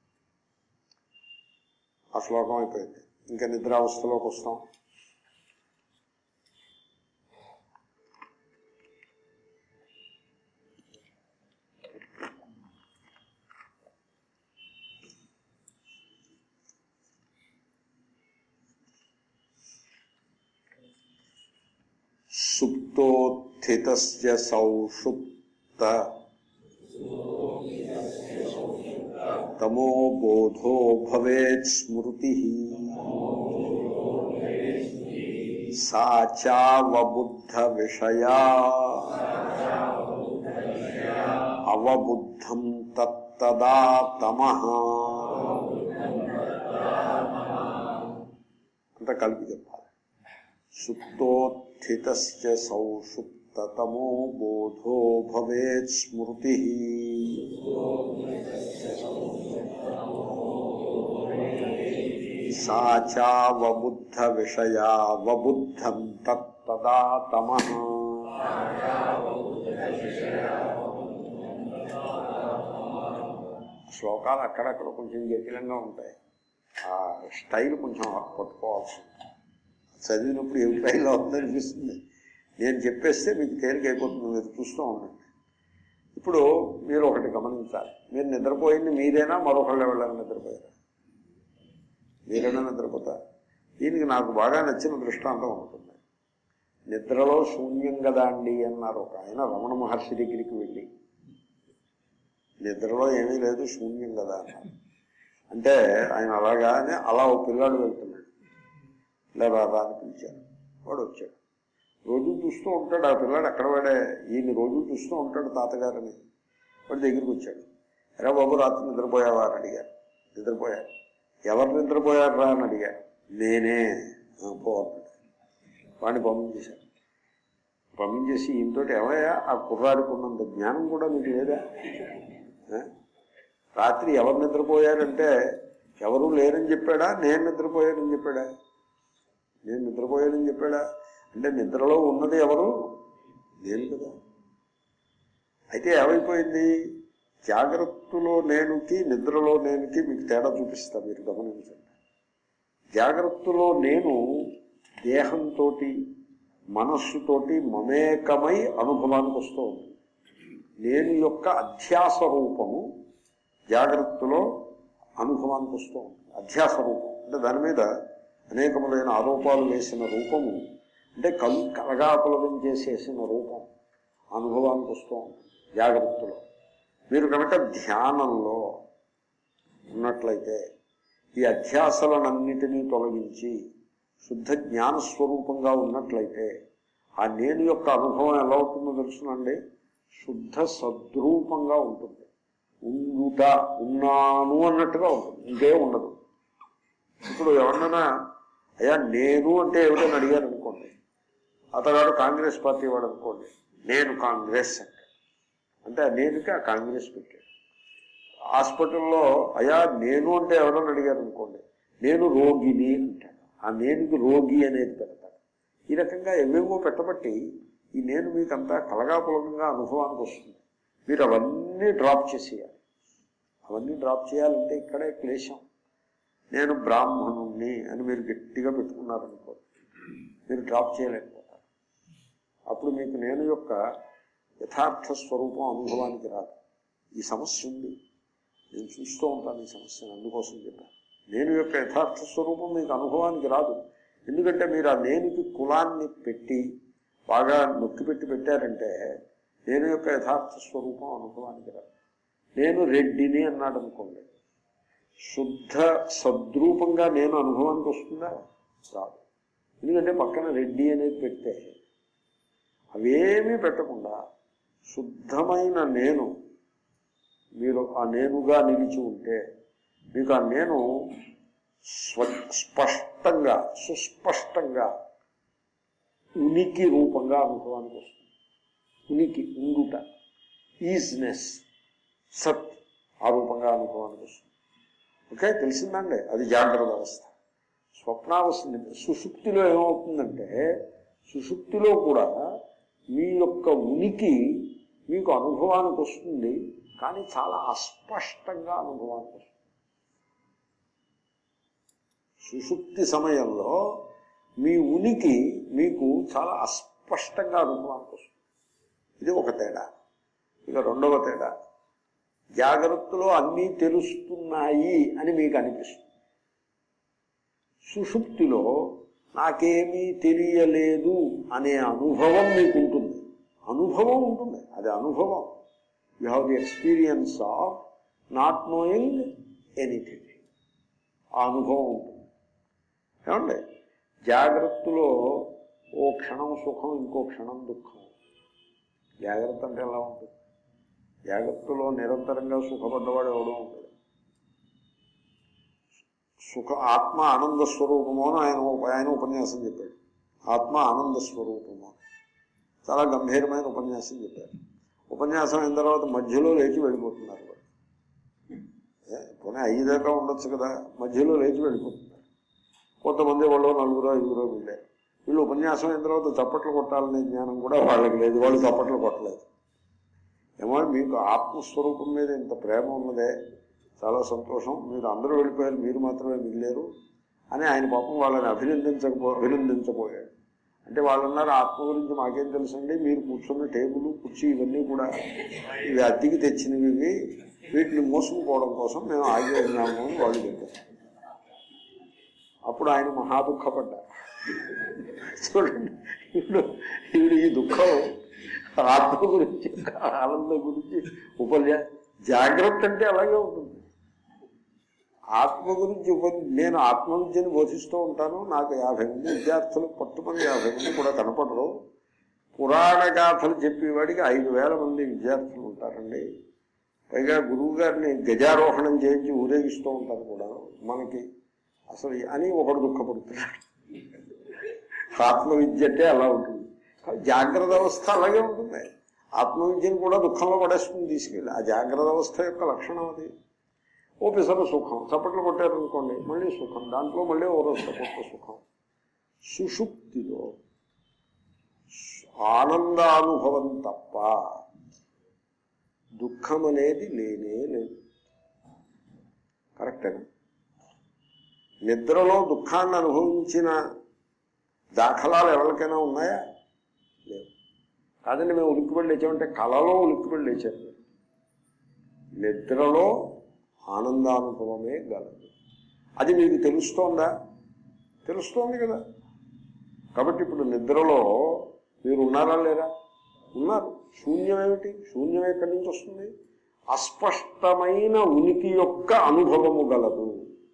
ఆ శ్లోకం అయిపోయింది ఇంకా నిద్రావస్థలోకి వస్తాం సుప్తోత్థితస్య సౌషుప్త తమో బోధో భవేత్ స్మృతి సా చావబుద్ధ విషయా అవబుద్ధం తత్తదా తమః అంత కలిపి చెప్పాలి సుప్తోత్థితస్య సౌషుప్తతమో బోధో భవేత్ స్మృతి సా చావబుద్ధ విషయా వబుద్ధం తత్తదా తమః శ్లోకాలు అక్కడక్కడ కొంచెం జటిలంగా ఉంటాయి ఆ స్టైల్ కొంచెం పట్టుకోవాల్సి ఉంటుంది. చదివినప్పుడు ఏ స్టైల్లో ఉందనిపిస్తుంది నేను చెప్పేస్తే మీకు తేలిక అయిపోతుంది మీరు చూస్తూ ఉండండి ఇప్పుడు మీరు ఒకటి గమనించాలి మీరు నిద్రపోయింది మీరేనా మరొకళ్ళు ఎవరైనా నిద్రపోయారా మీరైనా నిద్రపోతారు దీనికి నాకు బాగా నచ్చిన దృష్టాంతం ఉంటుంది నిద్రలో శూన్యం కదా అండి అన్నారు ఒక ఆయన రమణ మహర్షి దగ్గరికి వెళ్ళి నిద్రలో ఏమీ లేదు శూన్యం కదా అన్నారు అంటే ఆయన అలాగానే అలా ఒక పిల్లాడు వెళ్తున్నాడు ఇలా రాదా అని పిలిచారు వాడు వచ్చాడు రోజు చూస్తూ ఉంటాడు ఆ పిల్లాడు అక్కడ వాడే ఈయన రోజు చూస్తూ ఉంటాడు తాతగారని వాడి దగ్గరికి వచ్చాడు ఎరా బాబు రాత్రి నిద్రపోయావా అని అడిగారు నిద్రపోయారు ఎవరు నిద్రపోయారు రా అని అడిగారు నేనే "ఆ, పో అన్నాడు వాడిని పంపించేశారు పంపించేసి ఈయనతోటి ఏమయ్యా ఆ కుర్రాడికి ఉన్నంత జ్ఞానం కూడా నీకు లేదా ఆ? రాత్రి ఎవరు నిద్రపోయారంటే ఎవరు లేరని చెప్పాడా నేను నిద్రపోయానని చెప్పాడా నేను నిద్రపోయానని చెప్పాడా అంటే నిద్రలో ఉన్నది ఎవరు నేను కదా అయితే ఏమైపోయింది జాగ్రత్తలో నేనుకి నిద్రలో నేనుకి మీకు తేడా చూపిస్తా మీరు గమనించండి జాగ్రత్తలో నేను దేహంతో మనస్సుతోటి మమేకమై అనుభవానికి వస్తూ ఉంది నేను యొక్క అధ్యాస రూపము జాగ్రత్తలో అనుభవానికి వస్తూ ఉంది అధ్యాస రూపం అంటే దాని మీద అనేకములైన ఆరోపాలు వేసిన రూపము అంటే కల్ కలగాపులగం చేసేసిన రూపం అనుభవానికి వస్తూ ఉంది జాగ్రత్తలో మీరు కనుక ధ్యానంలో ఉన్నట్లయితే ఈ అధ్యాసలనన్నిటినీ తొలగించి శుద్ధ జ్ఞానస్వరూపంగా ఉన్నట్లయితే ఆ నేను యొక్క అనుభవం ఎలా ఉంటుందో తెలుసునండి శుద్ధ సద్రూపంగా ఉంటుంది ఉండుట ఉన్నాను అన్నట్టుగా ఉంటుంది ఇంకే ఉండదు ఇప్పుడు ఎవరినైనా అయ్యా నేను అంటే ఏమిటని అడిగారు అనుకోండి అతగాడు కాంగ్రెస్ పార్టీ వాడు అనుకోండి నేను కాంగ్రెస్ అంటే అంటే ఆ నేనుకి ఆ కాంగ్రెస్ పెట్టాడు హాస్పిటల్లో అయ్యా నేను అంటే ఎవరని అడిగారు అనుకోండి నేను రోగిని అంటాడు ఆ నేనుకి రోగి అనేది పెడతాడు ఈ రకంగా ఎవేవో పెట్టబట్టి ఈ నేను మీకంతా కలగాపులకంగా అనుభవానికి వస్తుంది మీరు అవన్నీ డ్రాప్ చేసేయాలి అవన్నీ డ్రాప్ చేయాలంటే ఇక్కడే క్లేశం నేను బ్రాహ్మణుణ్ణి అని మీరు గట్టిగా పెట్టుకున్నారనుకో మీరు డ్రాప్ చేయలేకపోతారు అప్పుడు మీకు నేను యొక్క యథార్థ స్వరూపం అనుభవానికి రాదు ఈ సమస్య ఉంది నేను చూస్తూ ఉంటాను ఈ సమస్యను అందుకోసం చెప్పాను నేను యొక్క యథార్థ స్వరూపం మీకు అనుభవానికి రాదు ఎందుకంటే మీరు ఆ నేనుకి కులాన్ని పెట్టి బాగా నొక్కి పెట్టి పెట్టారంటే నేను యొక్క యథార్థ స్వరూపం అనుభవానికి రాదు నేను రెడ్డిని అన్నాడు అనుకోండి శుద్ధ సద్రూపంగా నేను అనుభవానికి వస్తుందా రాదు ఎందుకంటే పక్కన రెడ్డి అనేది పెడితే అవేమీ పెట్టకుండా శుద్ధమైన నేను మీరు ఆ నేనుగా నిలిచి ఉంటే మీకు ఆ నేను స్వ స్పష్టంగా సుస్పష్టంగా ఉనికి రూపంగా అనుభవానికి వస్తుంది ఉనికి ఉండుట ఈజ్నెస్ సత్ ఆ రూపంగా అనుభవానికి వస్తుంది ఓకే తెలిసిందండి అది జాగ్రత్త అవస్థ స్వప్నావస్థ సుషుప్తిలో ఏమవుతుందంటే సుషుప్తిలో కూడా మీ యొక్క ఉనికి మీకు అనుభవానికి వస్తుంది కానీ చాలా అస్పష్టంగా అనుభవానికి వస్తుంది సుషుప్తి సమయంలో మీ ఉనికి మీకు చాలా అస్పష్టంగా అనుభవానికి వస్తుంది ఇది ఒక తేడా ఇక రెండవ తేడా జాగ్రత్తలో అన్నీ తెలుస్తున్నాయి అని మీకు అనిపిస్తుంది సుషుప్తిలో నాకేమీ తెలియలేదు అనే అనుభవం మీకు ఉంటుంది అనుభవం ఉంటుంది అది అనుభవం you have the experience of not knowing anything ఆ అనుభవం ఉంటుంది ఏమండి జాగ్రత్తలో ఓ క్షణం సుఖం ఇంకో క్షణం దుఃఖం జాగ్రత్త అంటే ఎలా ఉంటుంది జాగ్రత్తలో నిరంతరంగా సుఖపడ్డవాడు ఎవడో ఉంటాడు సుఖ ఆత్మ ఆనంద స్వరూపము అని ఆయన ఆయన ఉపన్యాసం చెప్పాడు ఆత్మ ఆనంద స్వరూపము చాలా గంభీరమైన ఉపన్యాసం చెప్పారు ఉపన్యాసం అయిన తర్వాత మధ్యలో లేచి వెళ్ళిపోతున్నారు వాళ్ళు ఏ, పోనీ ఐదాకా ఉండొచ్చు కదా మధ్యలో లేచి వెళ్ళిపోతున్నారు కొంతమంది వాళ్ళు నలుగురో ఐదుగురో వెళ్ళారు వీళ్ళు ఉపన్యాసం అయిన తర్వాత చప్పట్లు కొట్టాలనే జ్ఞానం కూడా వాళ్ళకి లేదు వాళ్ళు చప్పట్లు కొట్టలేదు ఏమో మీకు ఆత్మస్వరూపం మీద ఇంత ప్రేమ ఉన్నదే చాలా సంతోషం మీరు అందరూ వెళ్ళిపోయారు మీరు మాత్రమే మిగిలేరు అని ఆయన పాపం వాళ్ళని అభినందించకపో అభినందించబోయాడు అంటే వాళ్ళు అన్నారు ఆత్మ గురించి మాకేం తెలుసండి మీరు కూర్చున్న టేబుల్ కుర్చీ ఇవన్నీ కూడా ఇవి అద్దెకి తెచ్చినవి ఇవి వీటిని మోసుకుపోవడం కోసం మేము ఆగి ఉన్నాము అని వాళ్ళు చెప్పారు అప్పుడు ఆయన మహా దుఃఖపడ్డారు చూడండి ఇప్పుడు ఇప్పుడు ఈ దుఃఖం ఆత్మ గురించి ఆనందం గురించి ఉపన్యా జాగ్రత్త అంటే అలాగే ఉంటుంది ఆత్మ గురించి ఉప నేను ఆత్మ విద్యను బోధిస్తూ ఉంటాను నాకు యాభై మంది విద్యార్థులు పట్టుమంది యాభై మంది కూడా కనపడరు పురాణ గాథలు చెప్పేవాడికి ఐదు వేల మంది విద్యార్థులు ఉంటారండి పైగా గురువు గారిని గజారోహణం చేయించి ఊరేగిస్తూ ఉంటారు కూడా మనకి అసలు అని ఒకడు దుఃఖపడుతున్నాడు ఆత్మ విద్య అంటే అలా ఉంటుంది కానీ జాగ్రత్త అవస్థ అలాగే ఉంటుంది ఆత్మ విద్యను కూడా దుఃఖంలో పడేస్తుంది తీసుకెళ్ళి ఆ జాగ్రత్త అవస్థ యొక్క లక్షణం అది ఓ పిసరు సుఖం చప్పట్లు కొట్టారనుకోండి మళ్ళీ సుఖం దాంట్లో మళ్ళీ ఓ రోజు కొత్త సుఖం సుషుప్తిలో ఆనందానుభవం తప్ప దుఃఖం అనేది లేనే లేదు కరెక్టేనా నిద్రలో దుఃఖాన్ని అనుభవించిన దాఖలాలు ఎవరికైనా ఉన్నాయా లేవు కాదండి మేము ఉలిక్కిపడి లేచామంటే కళలో ఉలిక్కిపడి లేచారు మీరు. నిద్రలో ఆనందానుభవమే గలదు అది మీకు తెలుస్తోందా తెలుస్తోంది కదా కాబట్టి ఇప్పుడు నిద్రలో మీరు ఉన్నారా లేరా ఉన్నారు శూన్యం ఏమిటి శూన్యం ఎక్కడి నుంచి వస్తుంది అస్పష్టమైన ఉనికి యొక్క అనుభవము గలదు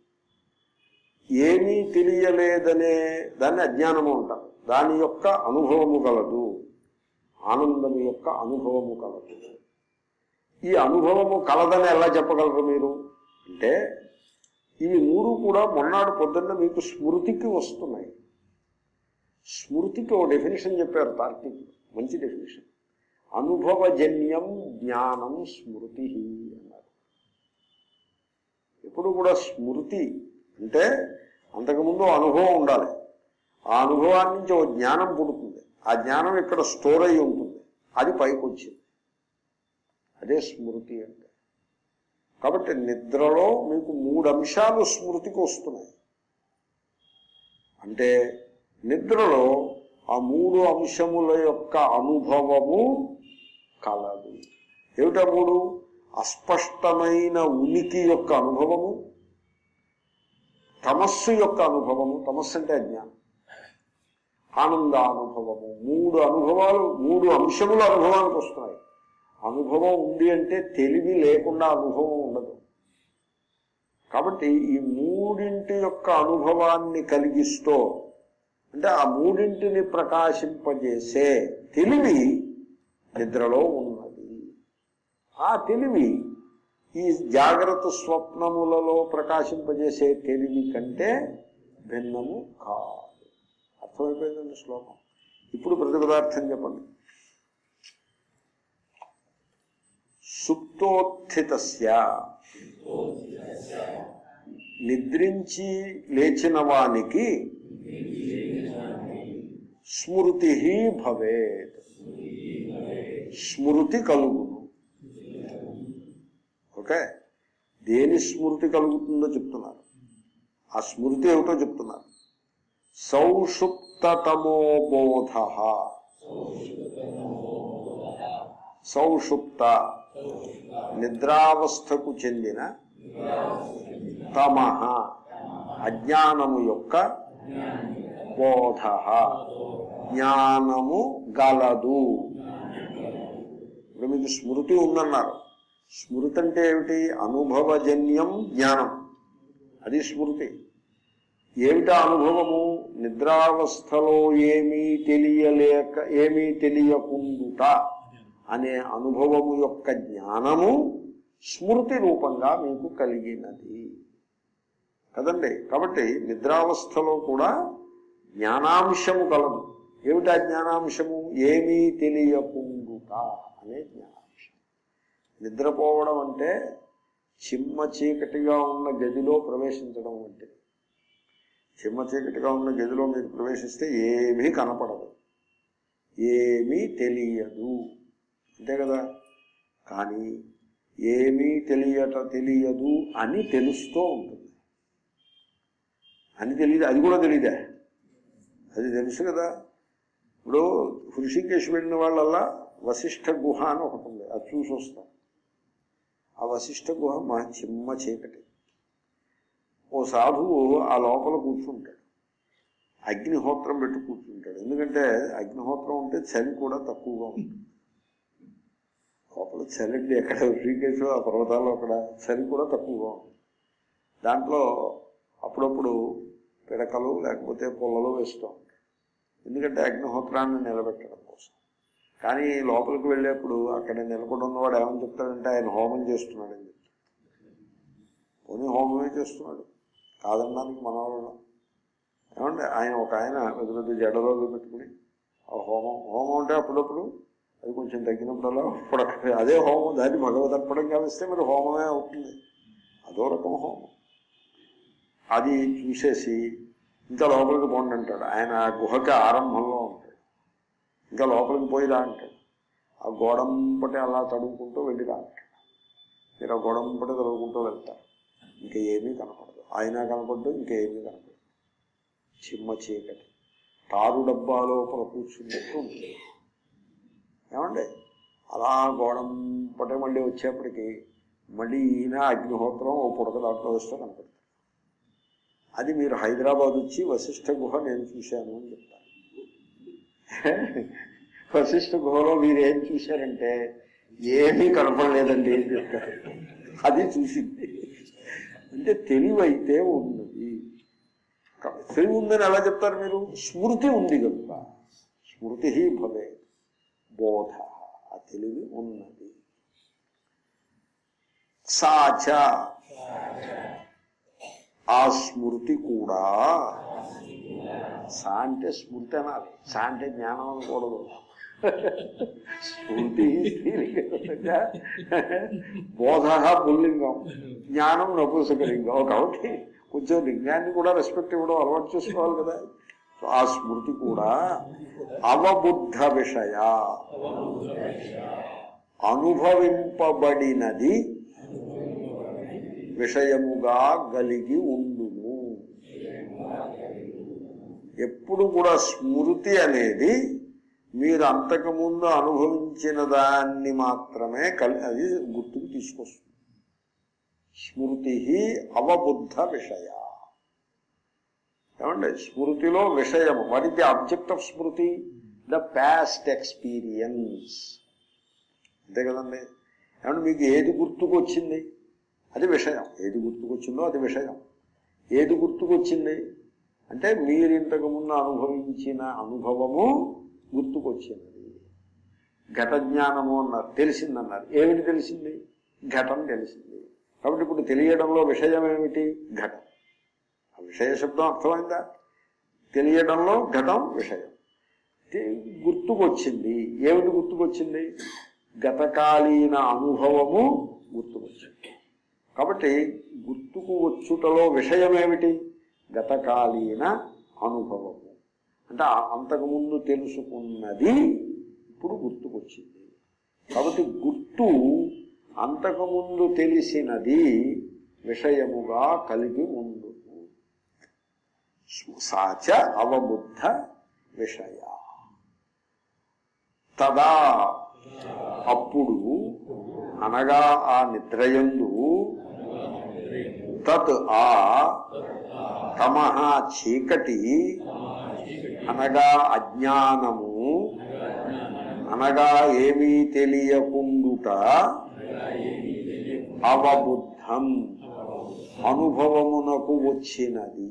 ఏమీ తెలియలేదనే దాన్ని అజ్ఞానము అంటారు దాని యొక్క అనుభవము గలదు ఆనందము యొక్క అనుభవము కలదు ఈ అనుభవము కలదని ఎలా చెప్పగలరు మీరు అంటే ఇవి మూడు కూడా మొన్నాడు పొద్దున్న మీకు స్మృతికి వస్తున్నాయి స్మృతికి ఓ డెఫినేషన్ చెప్పారు తార్కిక్ మంచి డెఫినేషన్ అనుభవజన్యం జ్ఞానం స్మృతి అన్నారు ఎప్పుడు కూడా స్మృతి అంటే అంతకుముందు అనుభవం ఉండాలి ఆ అనుభవాన్ని నుంచి ఓ జ్ఞానం పుడుతుంది ఆ జ్ఞానం ఇక్కడ స్టోర్ అయి ఉంటుంది అది పైకి వచ్చింది అదే స్మృతి అంటే కాబట్టి నిద్రలో మీకు మూడు అంశాలు స్మృతికి వస్తున్నాయి అంటే నిద్రలో ఆ మూడు అంశముల యొక్క అనుభవము కలదు ఏమిటా మూడు అస్పష్టమైన ఉనికి యొక్క అనుభవము తమస్సు యొక్క అనుభవము తమస్సు అంటే అజ్ఞానం ఆనందానుభవము మూడు అనుభవాలు మూడు అంశముల అనుభవానికి వస్తున్నాయి అనుభవం ఉంది అంటే తెలివి లేకుండా అనుభవం ఉండదు కాబట్టి ఈ మూడింటి యొక్క అనుభవాన్ని కలిగిస్తూ అంటే ఆ మూడింటిని ప్రకాశింపజేసే తెలివి నిద్రలో ఉన్నది ఆ తెలివి ఈ జాగ్రత్త స్వప్నములలో ప్రకాశింపజేసే తెలివి కంటే భిన్నము కాదు అర్థమైపోయిందండి శ్లోకం ఇప్పుడు ప్రతిపదార్థం చెప్పండి సుప్తోత్థితస్య నిద్రించి లేచిన వానికి స్మృతి భవేత్ స్మృతి కలుగును ఓకే దేని స్మృతి కలుగుతుందో చెప్తున్నారు ఆ స్మృతి ఏమిటో చెప్తున్నారు సౌషుప్తతమో బోధ సౌషుప్త నిద్రావస్థకు చెందిన తమ అజ్ఞానము యొక్క బోధ జ్ఞానము గలదు ఇప్పుడు మీకు స్మృతి ఉందన్నారు స్మృతి అంటే ఏమిటి అనుభవజన్యం జ్ఞానం అది స్మృతి ఏమిటా అనుభవము నిద్రావస్థలో ఏమీ తెలియలేక ఏమీ తెలియకుండుట అనే అనుభవము యొక్క జ్ఞానము స్మృతి రూపంగా మీకు కలిగినది కదండి కాబట్టి నిద్రావస్థలో కూడా జ్ఞానాంశము కలదు ఏమిటా జ్ఞానాంశము ఏమీ తెలియకుండుట అనే జ్ఞానాంశం నిద్రపోవడం అంటే చిమ్మ చీకటిగా ఉన్న గదిలో ప్రవేశించడం వంటిది చిమ్మ చీకటిగా ఉన్న గదిలో మీరు ప్రవేశిస్తే ఏమీ కనపడదు ఏమీ తెలియదు అంతే కదా కానీ ఏమీ తెలియట తెలియదు అని తెలుస్తూ ఉంటుంది అని తెలియదు అది కూడా తెలియదే అది తెలుసు కదా ఇప్పుడు హృషికేశ్ వెళ్ళిన వాళ్ళల్లా వశిష్ఠ గుహ అని ఒకటి ఉంది అది చూసి వస్తాం ఆ వశిష్ఠ గుహ మా చిమ్మ చీకటి ఓ సాధువు ఆ లోపల కూర్చుంటాడు అగ్నిహోత్రం పెట్టి కూర్చుంటాడు ఎందుకంటే అగ్నిహోత్రం ఉంటే చలి కూడా తక్కువగా ఉంటుంది లోపల చలి అంటే ఎక్కడ శ్రీకేశు ఆ పర్వతాల్లో అక్కడ చలి కూడా తక్కువగా ఉంటుంది దాంట్లో అప్పుడప్పుడు పిడకలు లేకపోతే పొలలో వేస్తూ ఉంటాడు ఎందుకంటే అగ్నిహోత్రాన్ని నిలబెట్టడం కోసం కానీ లోపలికి వెళ్ళేప్పుడు అక్కడ నిలబడి ఉన్నవాడు ఏమని చెప్తాడంటే ఆయన హోమం చేస్తున్నాడని చెప్తాడు పోనీ హోమమే చేస్తున్నాడు కాదనడానికి మనవాళ్ళం ఏమంటే ఆయన ఒక ఆయన పెద్ద పెద్ద జడలో పెట్టుకుని ఆ హోమం హోమం అంటే అప్పుడప్పుడు అది కొంచెం తగ్గినప్పుడల్లా అప్పుడు అదే హోమం దాన్ని భగవదర్పణం కావిస్తే మరి హోమమే అవుతుంది అదో రకం హోమం అది చూసేసి ఇంకా లోపలికి పోండి అంటాడు ఆయన ఆ గుహకి ఆరంభంలో ఉంటాడు ఇంకా లోపలికి పోయిరా అంటాడు ఆ గోడంపటి అలా తడుముకుంటూ వెళ్ళిరా అంటాడు మీరు ఆ గోడంపటి తడుముకుంటూ వెళ్తారు ఇంకా ఏమీ కనపడదు ఆయన కనపడదు ఇంకా ఏమీ కనపడదు చిమ్మ చీకటి తారు డబ్బా లోపల కూర్చున్నట్టు ఉంటుంది ఏమండి అలా గోడంపటే మళ్ళీ వచ్చేప్పటికి మళ్ళీ ఈయన అగ్నిహోత్రం ఓ పుడక దాంట్లో వస్తే కనపడుతుంది అది మీరు హైదరాబాద్ వచ్చి వశిష్ఠ గుహ నేను చూశాను అని చెప్తారు వశిష్ఠ గుహలో మీరు ఏం చూశారంటే ఏమీ కనపడలేదండి ఏం చెప్తారు అది చూసింది అంటే తెలివైతే ఉన్నది తెలివి ఉందని ఎలా చెప్తారు మీరు స్మృతి ఉంది కనుక స్మృతి భవే బోధ ఆ తెలివి ఉన్నది సాచ ఆ స్మృతి కూడా సా అంటే స్మృతి అనాలి సా అంటే జ్ఞానం అనకూడదు స్మృతి స్త్రీలింగంగా బోధ పుల్లింగం జ్ఞానం నపుంసకలింగం కాబట్టి కొంచెం లింగాన్ని కూడా రెస్పెక్ట్ ఇవ్వడం అలవాటు చేసుకోవాలి కదా సో ఆ స్మృతి కూడా అవబుద్ధ విషయ అనుభవింపబడినది విషయముగా గలిగి ఉండును ఎప్పుడు కూడా స్మృతి అనేది మీరు అంతకుముందు అనుభవించిన దాన్ని మాత్రమే కలి అది గుర్తుకు తీసుకొస్తుంది స్మృతి అవబుద్ధ విషయ ఏమండి స్మృతిలో విషయము what is the object of స్మృతి ద పాస్ట్ ఎక్స్పీరియన్స్ అంతే కదండి ఏమంటే మీకు ఏది గుర్తుకొచ్చింది అది విషయం ఏది గుర్తుకొచ్చిందో అది విషయం ఏది గుర్తుకొచ్చింది అంటే మీరు ఇంతకు ముందు అనుభవించిన అనుభవము గుర్తుకొచ్చినది ఘట జ్ఞానము అన్నారు తెలిసిందన్నారు ఏమిటి తెలిసింది ఘటం తెలిసింది కాబట్టి ఇప్పుడు తెలియడంలో విషయం ఏమిటి ఘటం ఆ విషయ శబ్దం అర్థమైందా తెలియడంలో ఘటం విషయం తె- గుర్తుకొచ్చింది ఏమిటి గుర్తుకొచ్చింది గతకాలీన అనుభవము గుర్తుకొచ్చింది కాబట్టి గుర్తుకు వచ్చుటలో విషయం ఏమిటి గతకాలీన అనుభవము అంటే ఆ- అంతకుముందు తెలుసుకున్నది ఇప్పుడు గుర్తుకొచ్చింది కాబట్టి గుర్తు అంతకుముందు తెలిసినది విషయముగా కలిగి ఉండును సాచ అవబుద్ధ విషయ తదా అప్పుడు అనగా ఆ నిద్రయందు తత్ ఆ తమ చీకటి అనగా అజ్ఞానము అనగా ఏమీ తెలియకుండుట అవబుద్ధం అనుభవమునకు వచ్చినది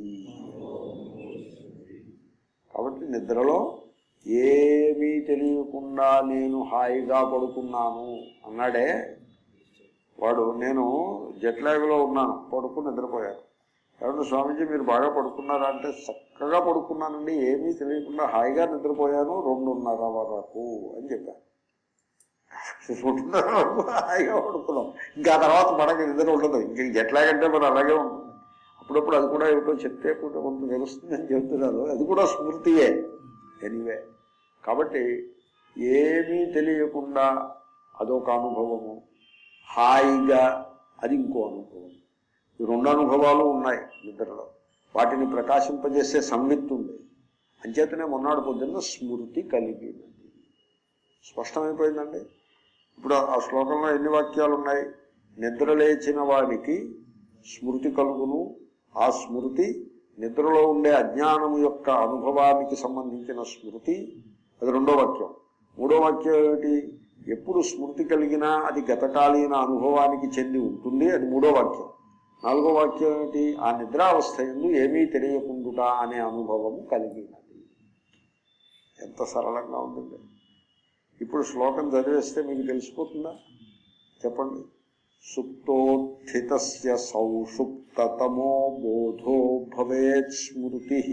కాబట్టి నిద్రలో ఏమీ తెలియకుండా నేను హాయిగా పడుకున్నాను అన్నాడే వాడు నేను జట్లాగులో ఉన్నాను పడుకుని నిద్రపోయాను కాబట్టి స్వామీజీ మీరు బాగా పడుకున్నారా అంటే చక్కగా పడుకున్నానండి ఏమీ తెలియకుండా హాయిగా నిద్రపోయాను రెండున్నర వరకు అని చెప్పాను రెండున్నర వరకు హాయిగా పడుకున్నాం ఇంకా ఆ తర్వాత మనకి నిద్ర ఉండదు ఇంక జట్లాగంటే మరి అలాగే ఉంటుంది అప్పుడప్పుడు అది కూడా ఏమిటో చెప్తే కూడా కొంత తెలుస్తుందని చెప్తున్నారు అది కూడా స్మృతియే ఎనీవే కాబట్టి ఏమీ తెలియకుండా అదొక అనుభవము హాయిగా అది ఇంకో అనుభవం ఈ రెండు అనుభవాలు ఉన్నాయి నిద్రలో వాటిని ప్రకాశింపజేసే సంవిత్తు ఉంది అంచేతనే మొన్నాడు పొద్దున్న స్మృతి కలిగినది స్పష్టమైపోయిందండి ఇప్పుడు ఆ శ్లోకంలో ఎన్ని వాక్యాలు ఉన్నాయి నిద్ర లేచిన వారికి స్మృతి కలుగును ఆ స్మృతి నిద్రలో ఉండే అజ్ఞానము యొక్క అనుభవానికి సంబంధించిన స్మృతి అది రెండో వాక్యం మూడో వాక్యం ఏమిటి ఎప్పుడు స్మృతి కలిగినా అది గతకాలీన అనుభవానికి చెంది ఉంటుంది అది మూడో వాక్యం నాలుగో వాక్యం ఏమిటి ఆ నిద్రావస్థ ఎందు ఏమీ తెలియకుండుట అనే అనుభవము కలిగినది ఎంత సరళంగా ఉంటుంది ఇప్పుడు శ్లోకం చదివేస్తే మీకు తెలిసిపోతుందా చెప్పండి సుప్తోత్థిత సౌషుప్తతమో బోధో భవేత్ స్మృతి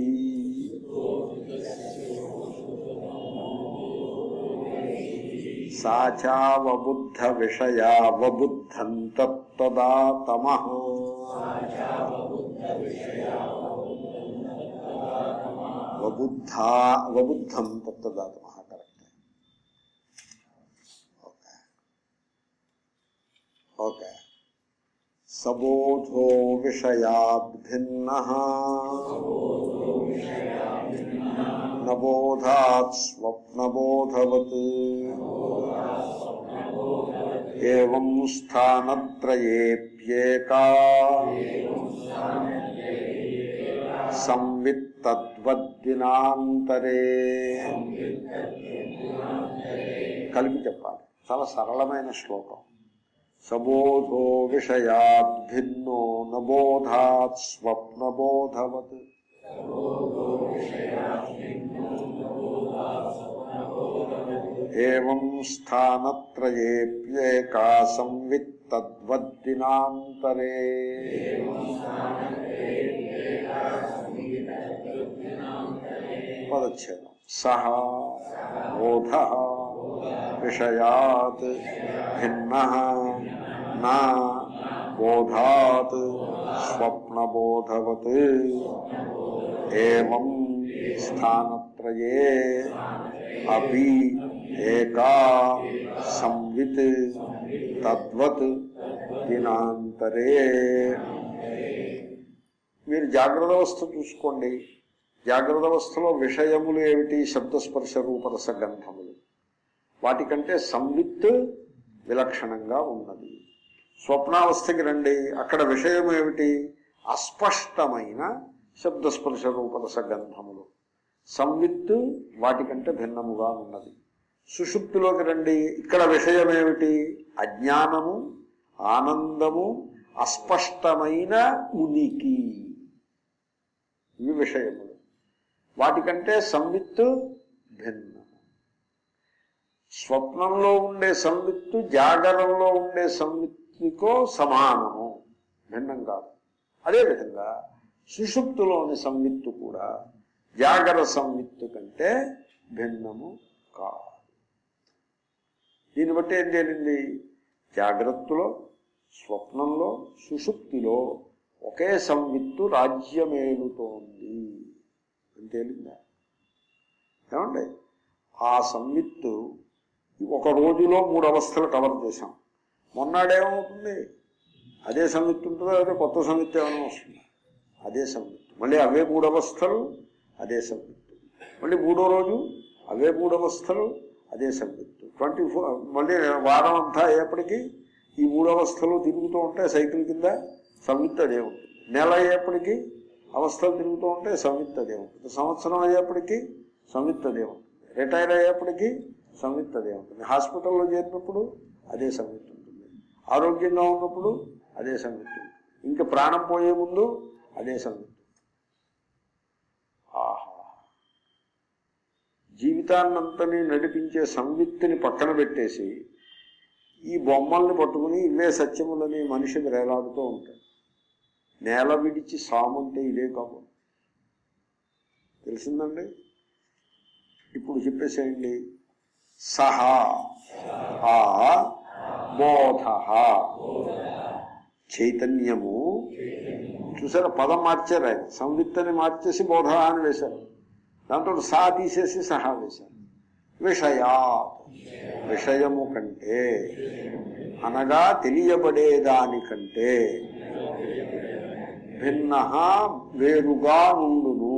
సాచావబుద్ధ విషయావబుద్ధం తదా తమ వబుద్ధా అవబుద్ధం తదా తమ కరెక్ట్ ఓకే ఓకే సబోధో విషయాద్భిన్న నబోధాత్ స్వప్నబోధవత్ ఏం స్థానత్రయేప్యేకా సంవిత్తద్వద్దినాంతరే కలిపి చెప్పాలి చాలా సరళమైన శ్లోకం సబోధో విషయాద్ భిన్నో నబోధాత్ స్వప్నబోధవత్ ఏం స్థానత్రయేప్యేకా సంవిత్తద్వద్దినాంతరే పదచ్ఛేదం సహ బోధ విషయాత్ భిన్న నా బోధాత్ స్వప్నబోధవత్ ఏం స్థానత్రయే అపి ఏకా సంవిత్ తద్వత్ దినాంతరే మీరు జాగ్రత్త అవస్థ చూసుకోండి జాగ్రత్త అవస్థలో విషయములు ఏమిటి శబ్దస్పర్శ రూపరస గంధములు వాటికంటే సంవిత్ విలక్షణంగా ఉన్నది స్వప్నావస్థకి రండి అక్కడ విషయం ఏమిటి అస్పష్టమైన శబ్దస్పర్శ రూపరస గంధములు సంవిత్ వాటికంటే భిన్నముగా ఉన్నది సుషుప్తిలోకి రండి ఇక్కడ విషయం ఏమిటి అజ్ఞానము ఆనందము అస్పష్టమైన ఉనికి ఇవి విషయములు వాటికంటే సంవిత్తు భిన్నము స్వప్నంలో ఉండే సంవిత్తు జాగరంలో ఉండే సంవిత్తుకో సమానము భిన్నం కాదు అదేవిధంగా సుషుప్తులోని సంవిత్తు కూడా జాగర సంవిత్తు కంటే భిన్నము కాదు దీన్ని బట్టి ఏం తేలింది జాగ్రత్తలో స్వప్నంలో సుషుప్తిలో ఒకే సంవిత్తు రాజ్యమేలుతోంది అని తేలిందా ఏమండి ఆ సంవిత్తు ఒక రోజులో మూడు అవస్థలు కవర్ చేశాం మొన్నాడేమవుతుంది అదే సంవిత్తు ఉంటుందో లేదా కొత్త సంవిత్తు ఏమైనా వస్తుంది అదే సంవిత్తు మళ్ళీ అవే మూడు అవస్థలు అదే సంవిత్తు మళ్ళీ మూడో రోజు అవే మూడు అవస్థలు అదే సంవిత్తు ట్వంటీ ఫోర్ మళ్ళీ వారం అంతా అయ్యేప్పటికీ ఈ మూడు అవస్థలు తిరుగుతూ ఉంటాయి సైకిల్ కింద సంవిత్తు అదే ఉంటుంది నెల అయ్యేప్పటికీ అవస్థలు తిరుగుతూ ఉంటాయి సంవిత్తు అదే ఉంటుంది సంవత్సరం అయ్యేప్పటికీ సంవిత్తు అదే ఉంటుంది రిటైర్ అయ్యేప్పటికీ సంవిత్తు అదే ఉంటుంది హాస్పిటల్లో చేరినప్పుడు అదే సంవిత్తు ఉంటుంది ఆరోగ్యంగా ఉన్నప్పుడు అదే సంవిత్తు ఉంటుంది ఇంకా ప్రాణం పోయే ముందు అదే సంవిత్తు ఆహా జీవితాన్నంతని నడిపించే సంవిత్తిని పక్కన పెట్టేసి ఈ బొమ్మల్ని పట్టుకుని ఇవే సత్యములని మనిషి వేలాడుతూ ఉంటాడు నేల విడిచి సామంటే ఇదే కాదు తెలిసిందండి ఇప్పుడు చెప్పేసేయండి సహా ఆ బోధ చైతన్యము చూసారా పదం మార్చారు ఆయన సంవిత్తని మార్చేసి బోధ అని వేశారు దాంతో సా తీసేసి సహా వేశారు విషయా విషయము కంటే అనగా తెలియబడేదానికంటే భిన్న వేరుగా నుండును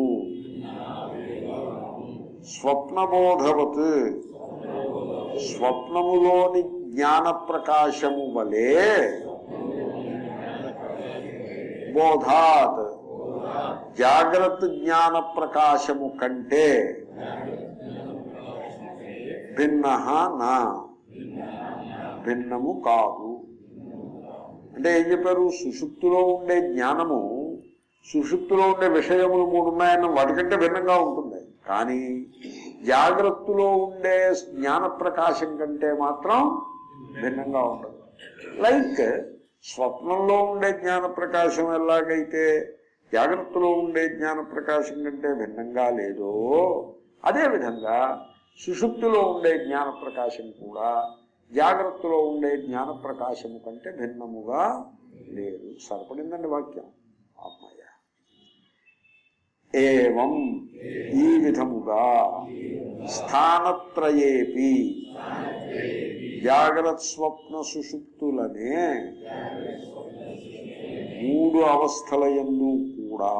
స్వప్నబోధవత్ స్వప్నములోని జ్ఞాన ప్రకాశము వలె బోధాత్ జాగ్రత్త జ్ఞాన ప్రకాశము కంటే భిన్న నా భిన్నము కాదు అంటే ఏం చెప్పారు సుషుప్తిలో ఉండే జ్ఞానము సుషుప్తిలో ఉండే విషయములు మూడు ఉన్నాయన్న వాటికంటే భిన్నంగా ఉంటుంది కానీ జాగ్రత్తలో ఉండే జ్ఞాన ప్రకాశం కంటే మాత్రం భిన్నంగా ఉండదు లైక్ స్వప్నంలో ఉండే జ్ఞాన ప్రకాశం ఎలాగైతే జాగ్రత్తలో ఉండే జ్ఞాన ప్రకాశం కంటే భిన్నంగా లేదో అదేవిధంగా సుషుప్తిలో ఉండే జ్ఞాన ప్రకాశం కూడా జాగ్రత్తలో ఉండే జ్ఞాన ప్రకాశము కంటే భిన్నముగా లేదు సరిపడిందండి వాక్యం అమ్మయ్య ఏవం ఈ విధముగా స్థానత్రయేపి జాగ్రత్త స్వప్న సుషుప్తులనే మూడు అవస్థల ఎందు కూడా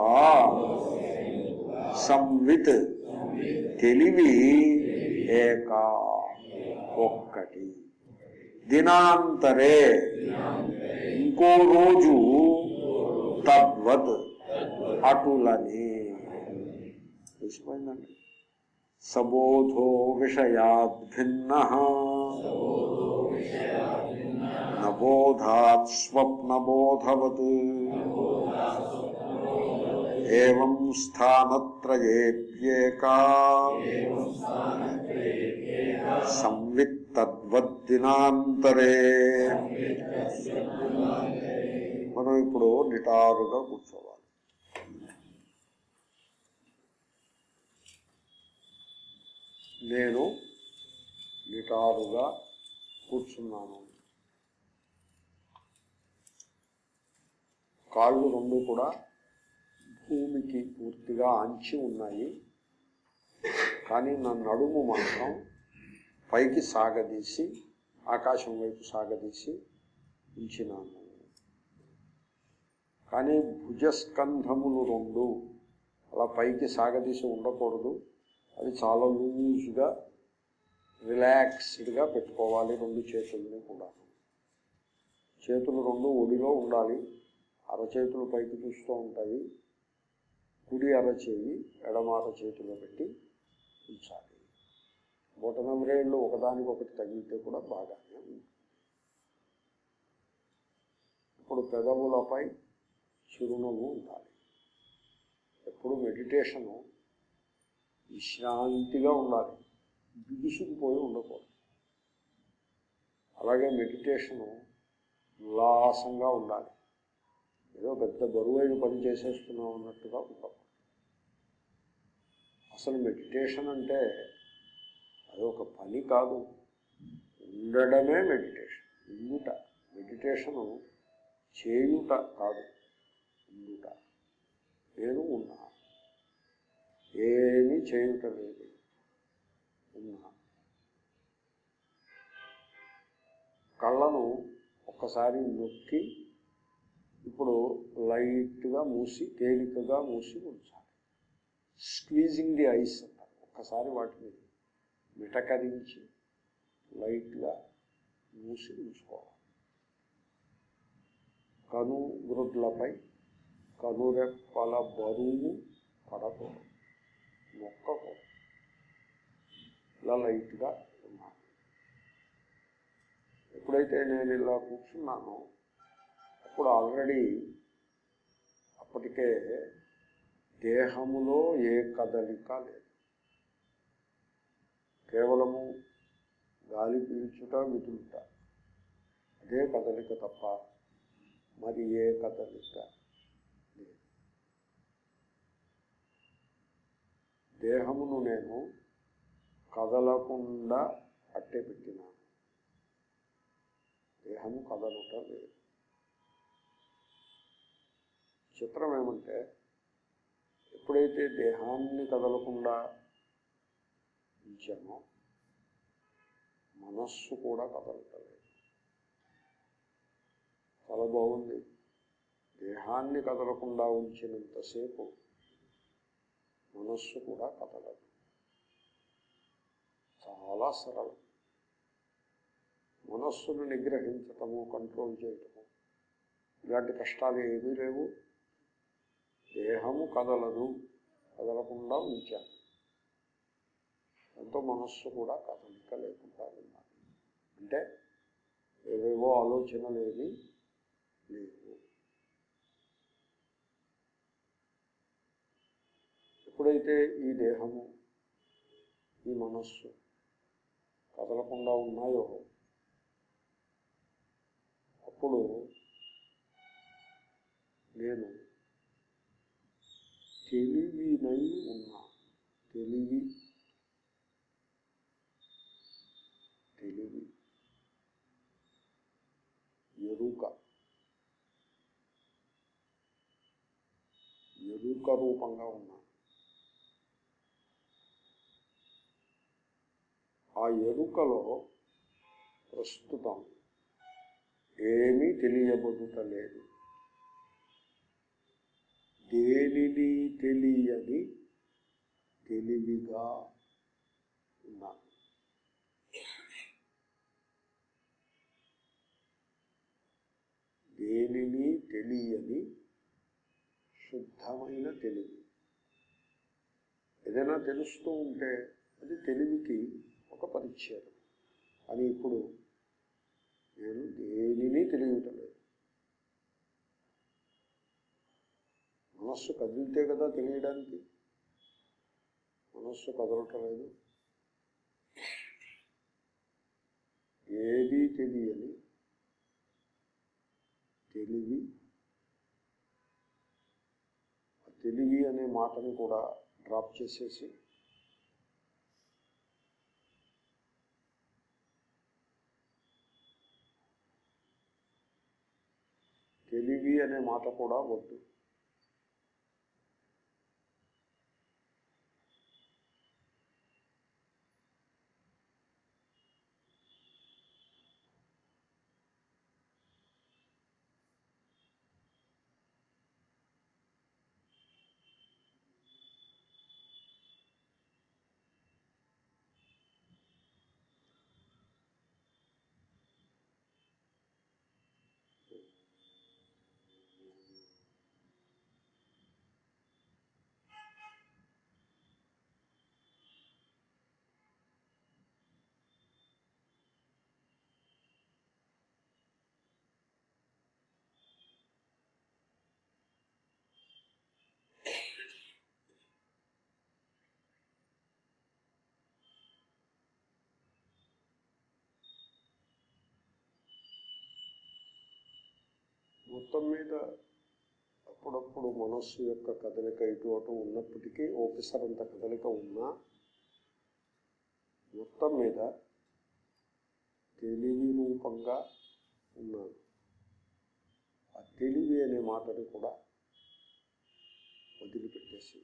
సంవిత్ తెలివి ఏకా ఒక్కటి దినాంతరే ఇంకో రోజు తద్వత్ అటులని తెలిసిపోయిందండి సబోధో విషయాద్ భిన్న నబోధాత్ స్వప్నబోధవత్ ఏం స్థానత్రయేప్యేకా సంవిత్తద్వద్దినాంతరే మనం ఇప్పుడు నిటారుగా కూర్చోవాలి నేను నిటారుగా కూర్చున్నాను కాళ్ళు రెండు కూడా భూమికి పూర్తిగా ఆంచి ఉన్నాయి కానీ నా నడుము మాత్రం పైకి సాగదీసి ఆకాశం వైపు సాగదీసి ఉంచినాను కానీ భుజస్కంధములు రెండు అలా పైకి సాగదీసి ఉండకూడదు అది చాలా లూజ్గా రిలాక్స్డ్గా పెట్టుకోవాలి రెండు చేతుల్ని కూడా చేతులు రెండు ఒడిలో ఉండాలి అరచేతులు పైకి చూస్తూ ఉంటాయి కుడి అరచేయి ఎడమ అరచేతిలో పెట్టి ఉంచాలి బొటనవ్రేళ్ళు ఒకదానికొకటి తగిలితే కూడా బాగానే ఉంది ఇప్పుడు పెదవులపై చిరునవ్వు ఉండాలి ఎప్పుడు మెడిటేషను విశ్రాంతిగా ఉండాలి బిగుసుకుపోయి ఉండకూడదు అలాగే మెడిటేషను ఉల్లాసంగా ఉండాలి ఏదో పెద్ద బరువైన పని చేసేస్తున్నాం అన్నట్టుగా ఉండకూడదు అసలు మెడిటేషన్ అంటే అది ఒక పని కాదు ఉండడమే మెడిటేషన్ ఉండుట మెడిటేషను చేయుట కాదు ఉండుట నేను ఉన్నా ఏమీ చేయుట లేదు ఉన్నా కళ్ళను ఒక్కసారి నొక్కి ఇప్పుడు లైట్గా మూసి తేలికగా మూసి ఉంచాలి స్క్వీజింగ్ ది ఐస్ అంటారు ఒక్కసారి వాటిని మిటకరించి లైట్గా మూసి ఉంచుకోవాలి కను గ్రుడ్లపై కనురెప్పల బరువు పడకూడదు మొక్కకూడదు ఇలా లైట్గా ఉన్నాను ఎప్పుడైతే నేను ఇలా కూర్చున్నానో అప్పుడు ఆల్రెడీ అప్పటికే దేహములో ఏ కదలిక లేదు కేవలము గాలి పీల్చుట విదులుట అదే కదలిక తప్ప మరి ఏ కదలిక లేదు దేహమును నేను కదలకుండా అట్టే పెట్టినాను దేహము కదలుట లేదు చిత్రం ఏమంటే ఎప్పుడైతే దేహాన్ని కదలకుండా ఉంచామో మనస్సు కూడా కదలటలేదు చాలా బాగుంది దేహాన్ని కదలకుండా ఉంచినంతసేపు మనస్సు కూడా కదలదు చాలా సరళం మనస్సును నిగ్రహించటము కంట్రోల్ చేయటము ఇలాంటి కష్టాలు ఏమీ లేవు దేహము కదలదు కదలకుండా ఉంచాను ఎంతో మనస్సు కూడా కదలిక లేకుండా ఉన్నాను అంటే ఏవేవో ఆలోచనలు ఏవి లేవు ఎప్పుడైతే ఈ దేహము ఈ మనస్సు కదలకుండా ఉన్నాయో అప్పుడు నేను తెలివినై ఉన్నా తెలివి తెలివి ఎరుక ఎరుక రూపంగా ఉన్నా ఆ ఎరుకలో ప్రస్తుతం ఏమీ తెలియబడుటలేదు దేనిని తెలియని తెలివిగా ఉన్నాను దేనిని తెలియని శుద్ధమైన తెలివి ఏదైనా తెలుస్తూ ఉంటే అది తెలివికి ఒక పరిచ్ఛేదం అని ఇప్పుడు నేను దేనిని తెలియటలేదు మనస్సు కదిలితే కదా తెలియడానికి మనస్సు కదలటలేదు ఏదీ తెలియని తెలివి ఆ తెలివి అనే మాటని కూడా డ్రాప్ చేసేసి తెలివి అనే మాట కూడా వద్దు మొత్తం మీద అప్పుడప్పుడు మనస్సు యొక్క కదలిక ఇటు అటు ఉన్నప్పటికీ ఓపెసరంత కదలిక ఉన్నా మొత్తం మీద తెలివి రూపంగా ఉన్నాను ఆ తెలివి అనే మాటని కూడా వదిలిపెట్టేసి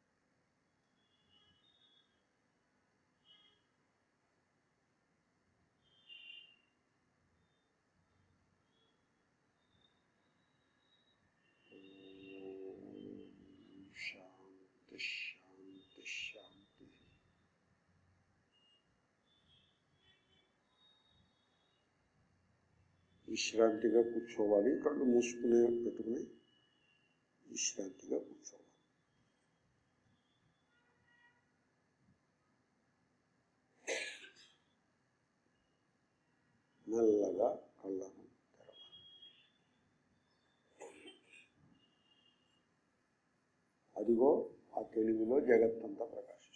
శాంతి శాంతి శాంతి విశ్రాంతిగా కూర్చోవాలి కళ్ళు మూసుకునే పెట్టుకుని విశ్రాంతిగా కూర్చోవాలి మెల్లగా కళ్ళను తెరవాలి అదిగో ఆ తెలుగులో జగత్తంతా ప్రకాశిస్తుంది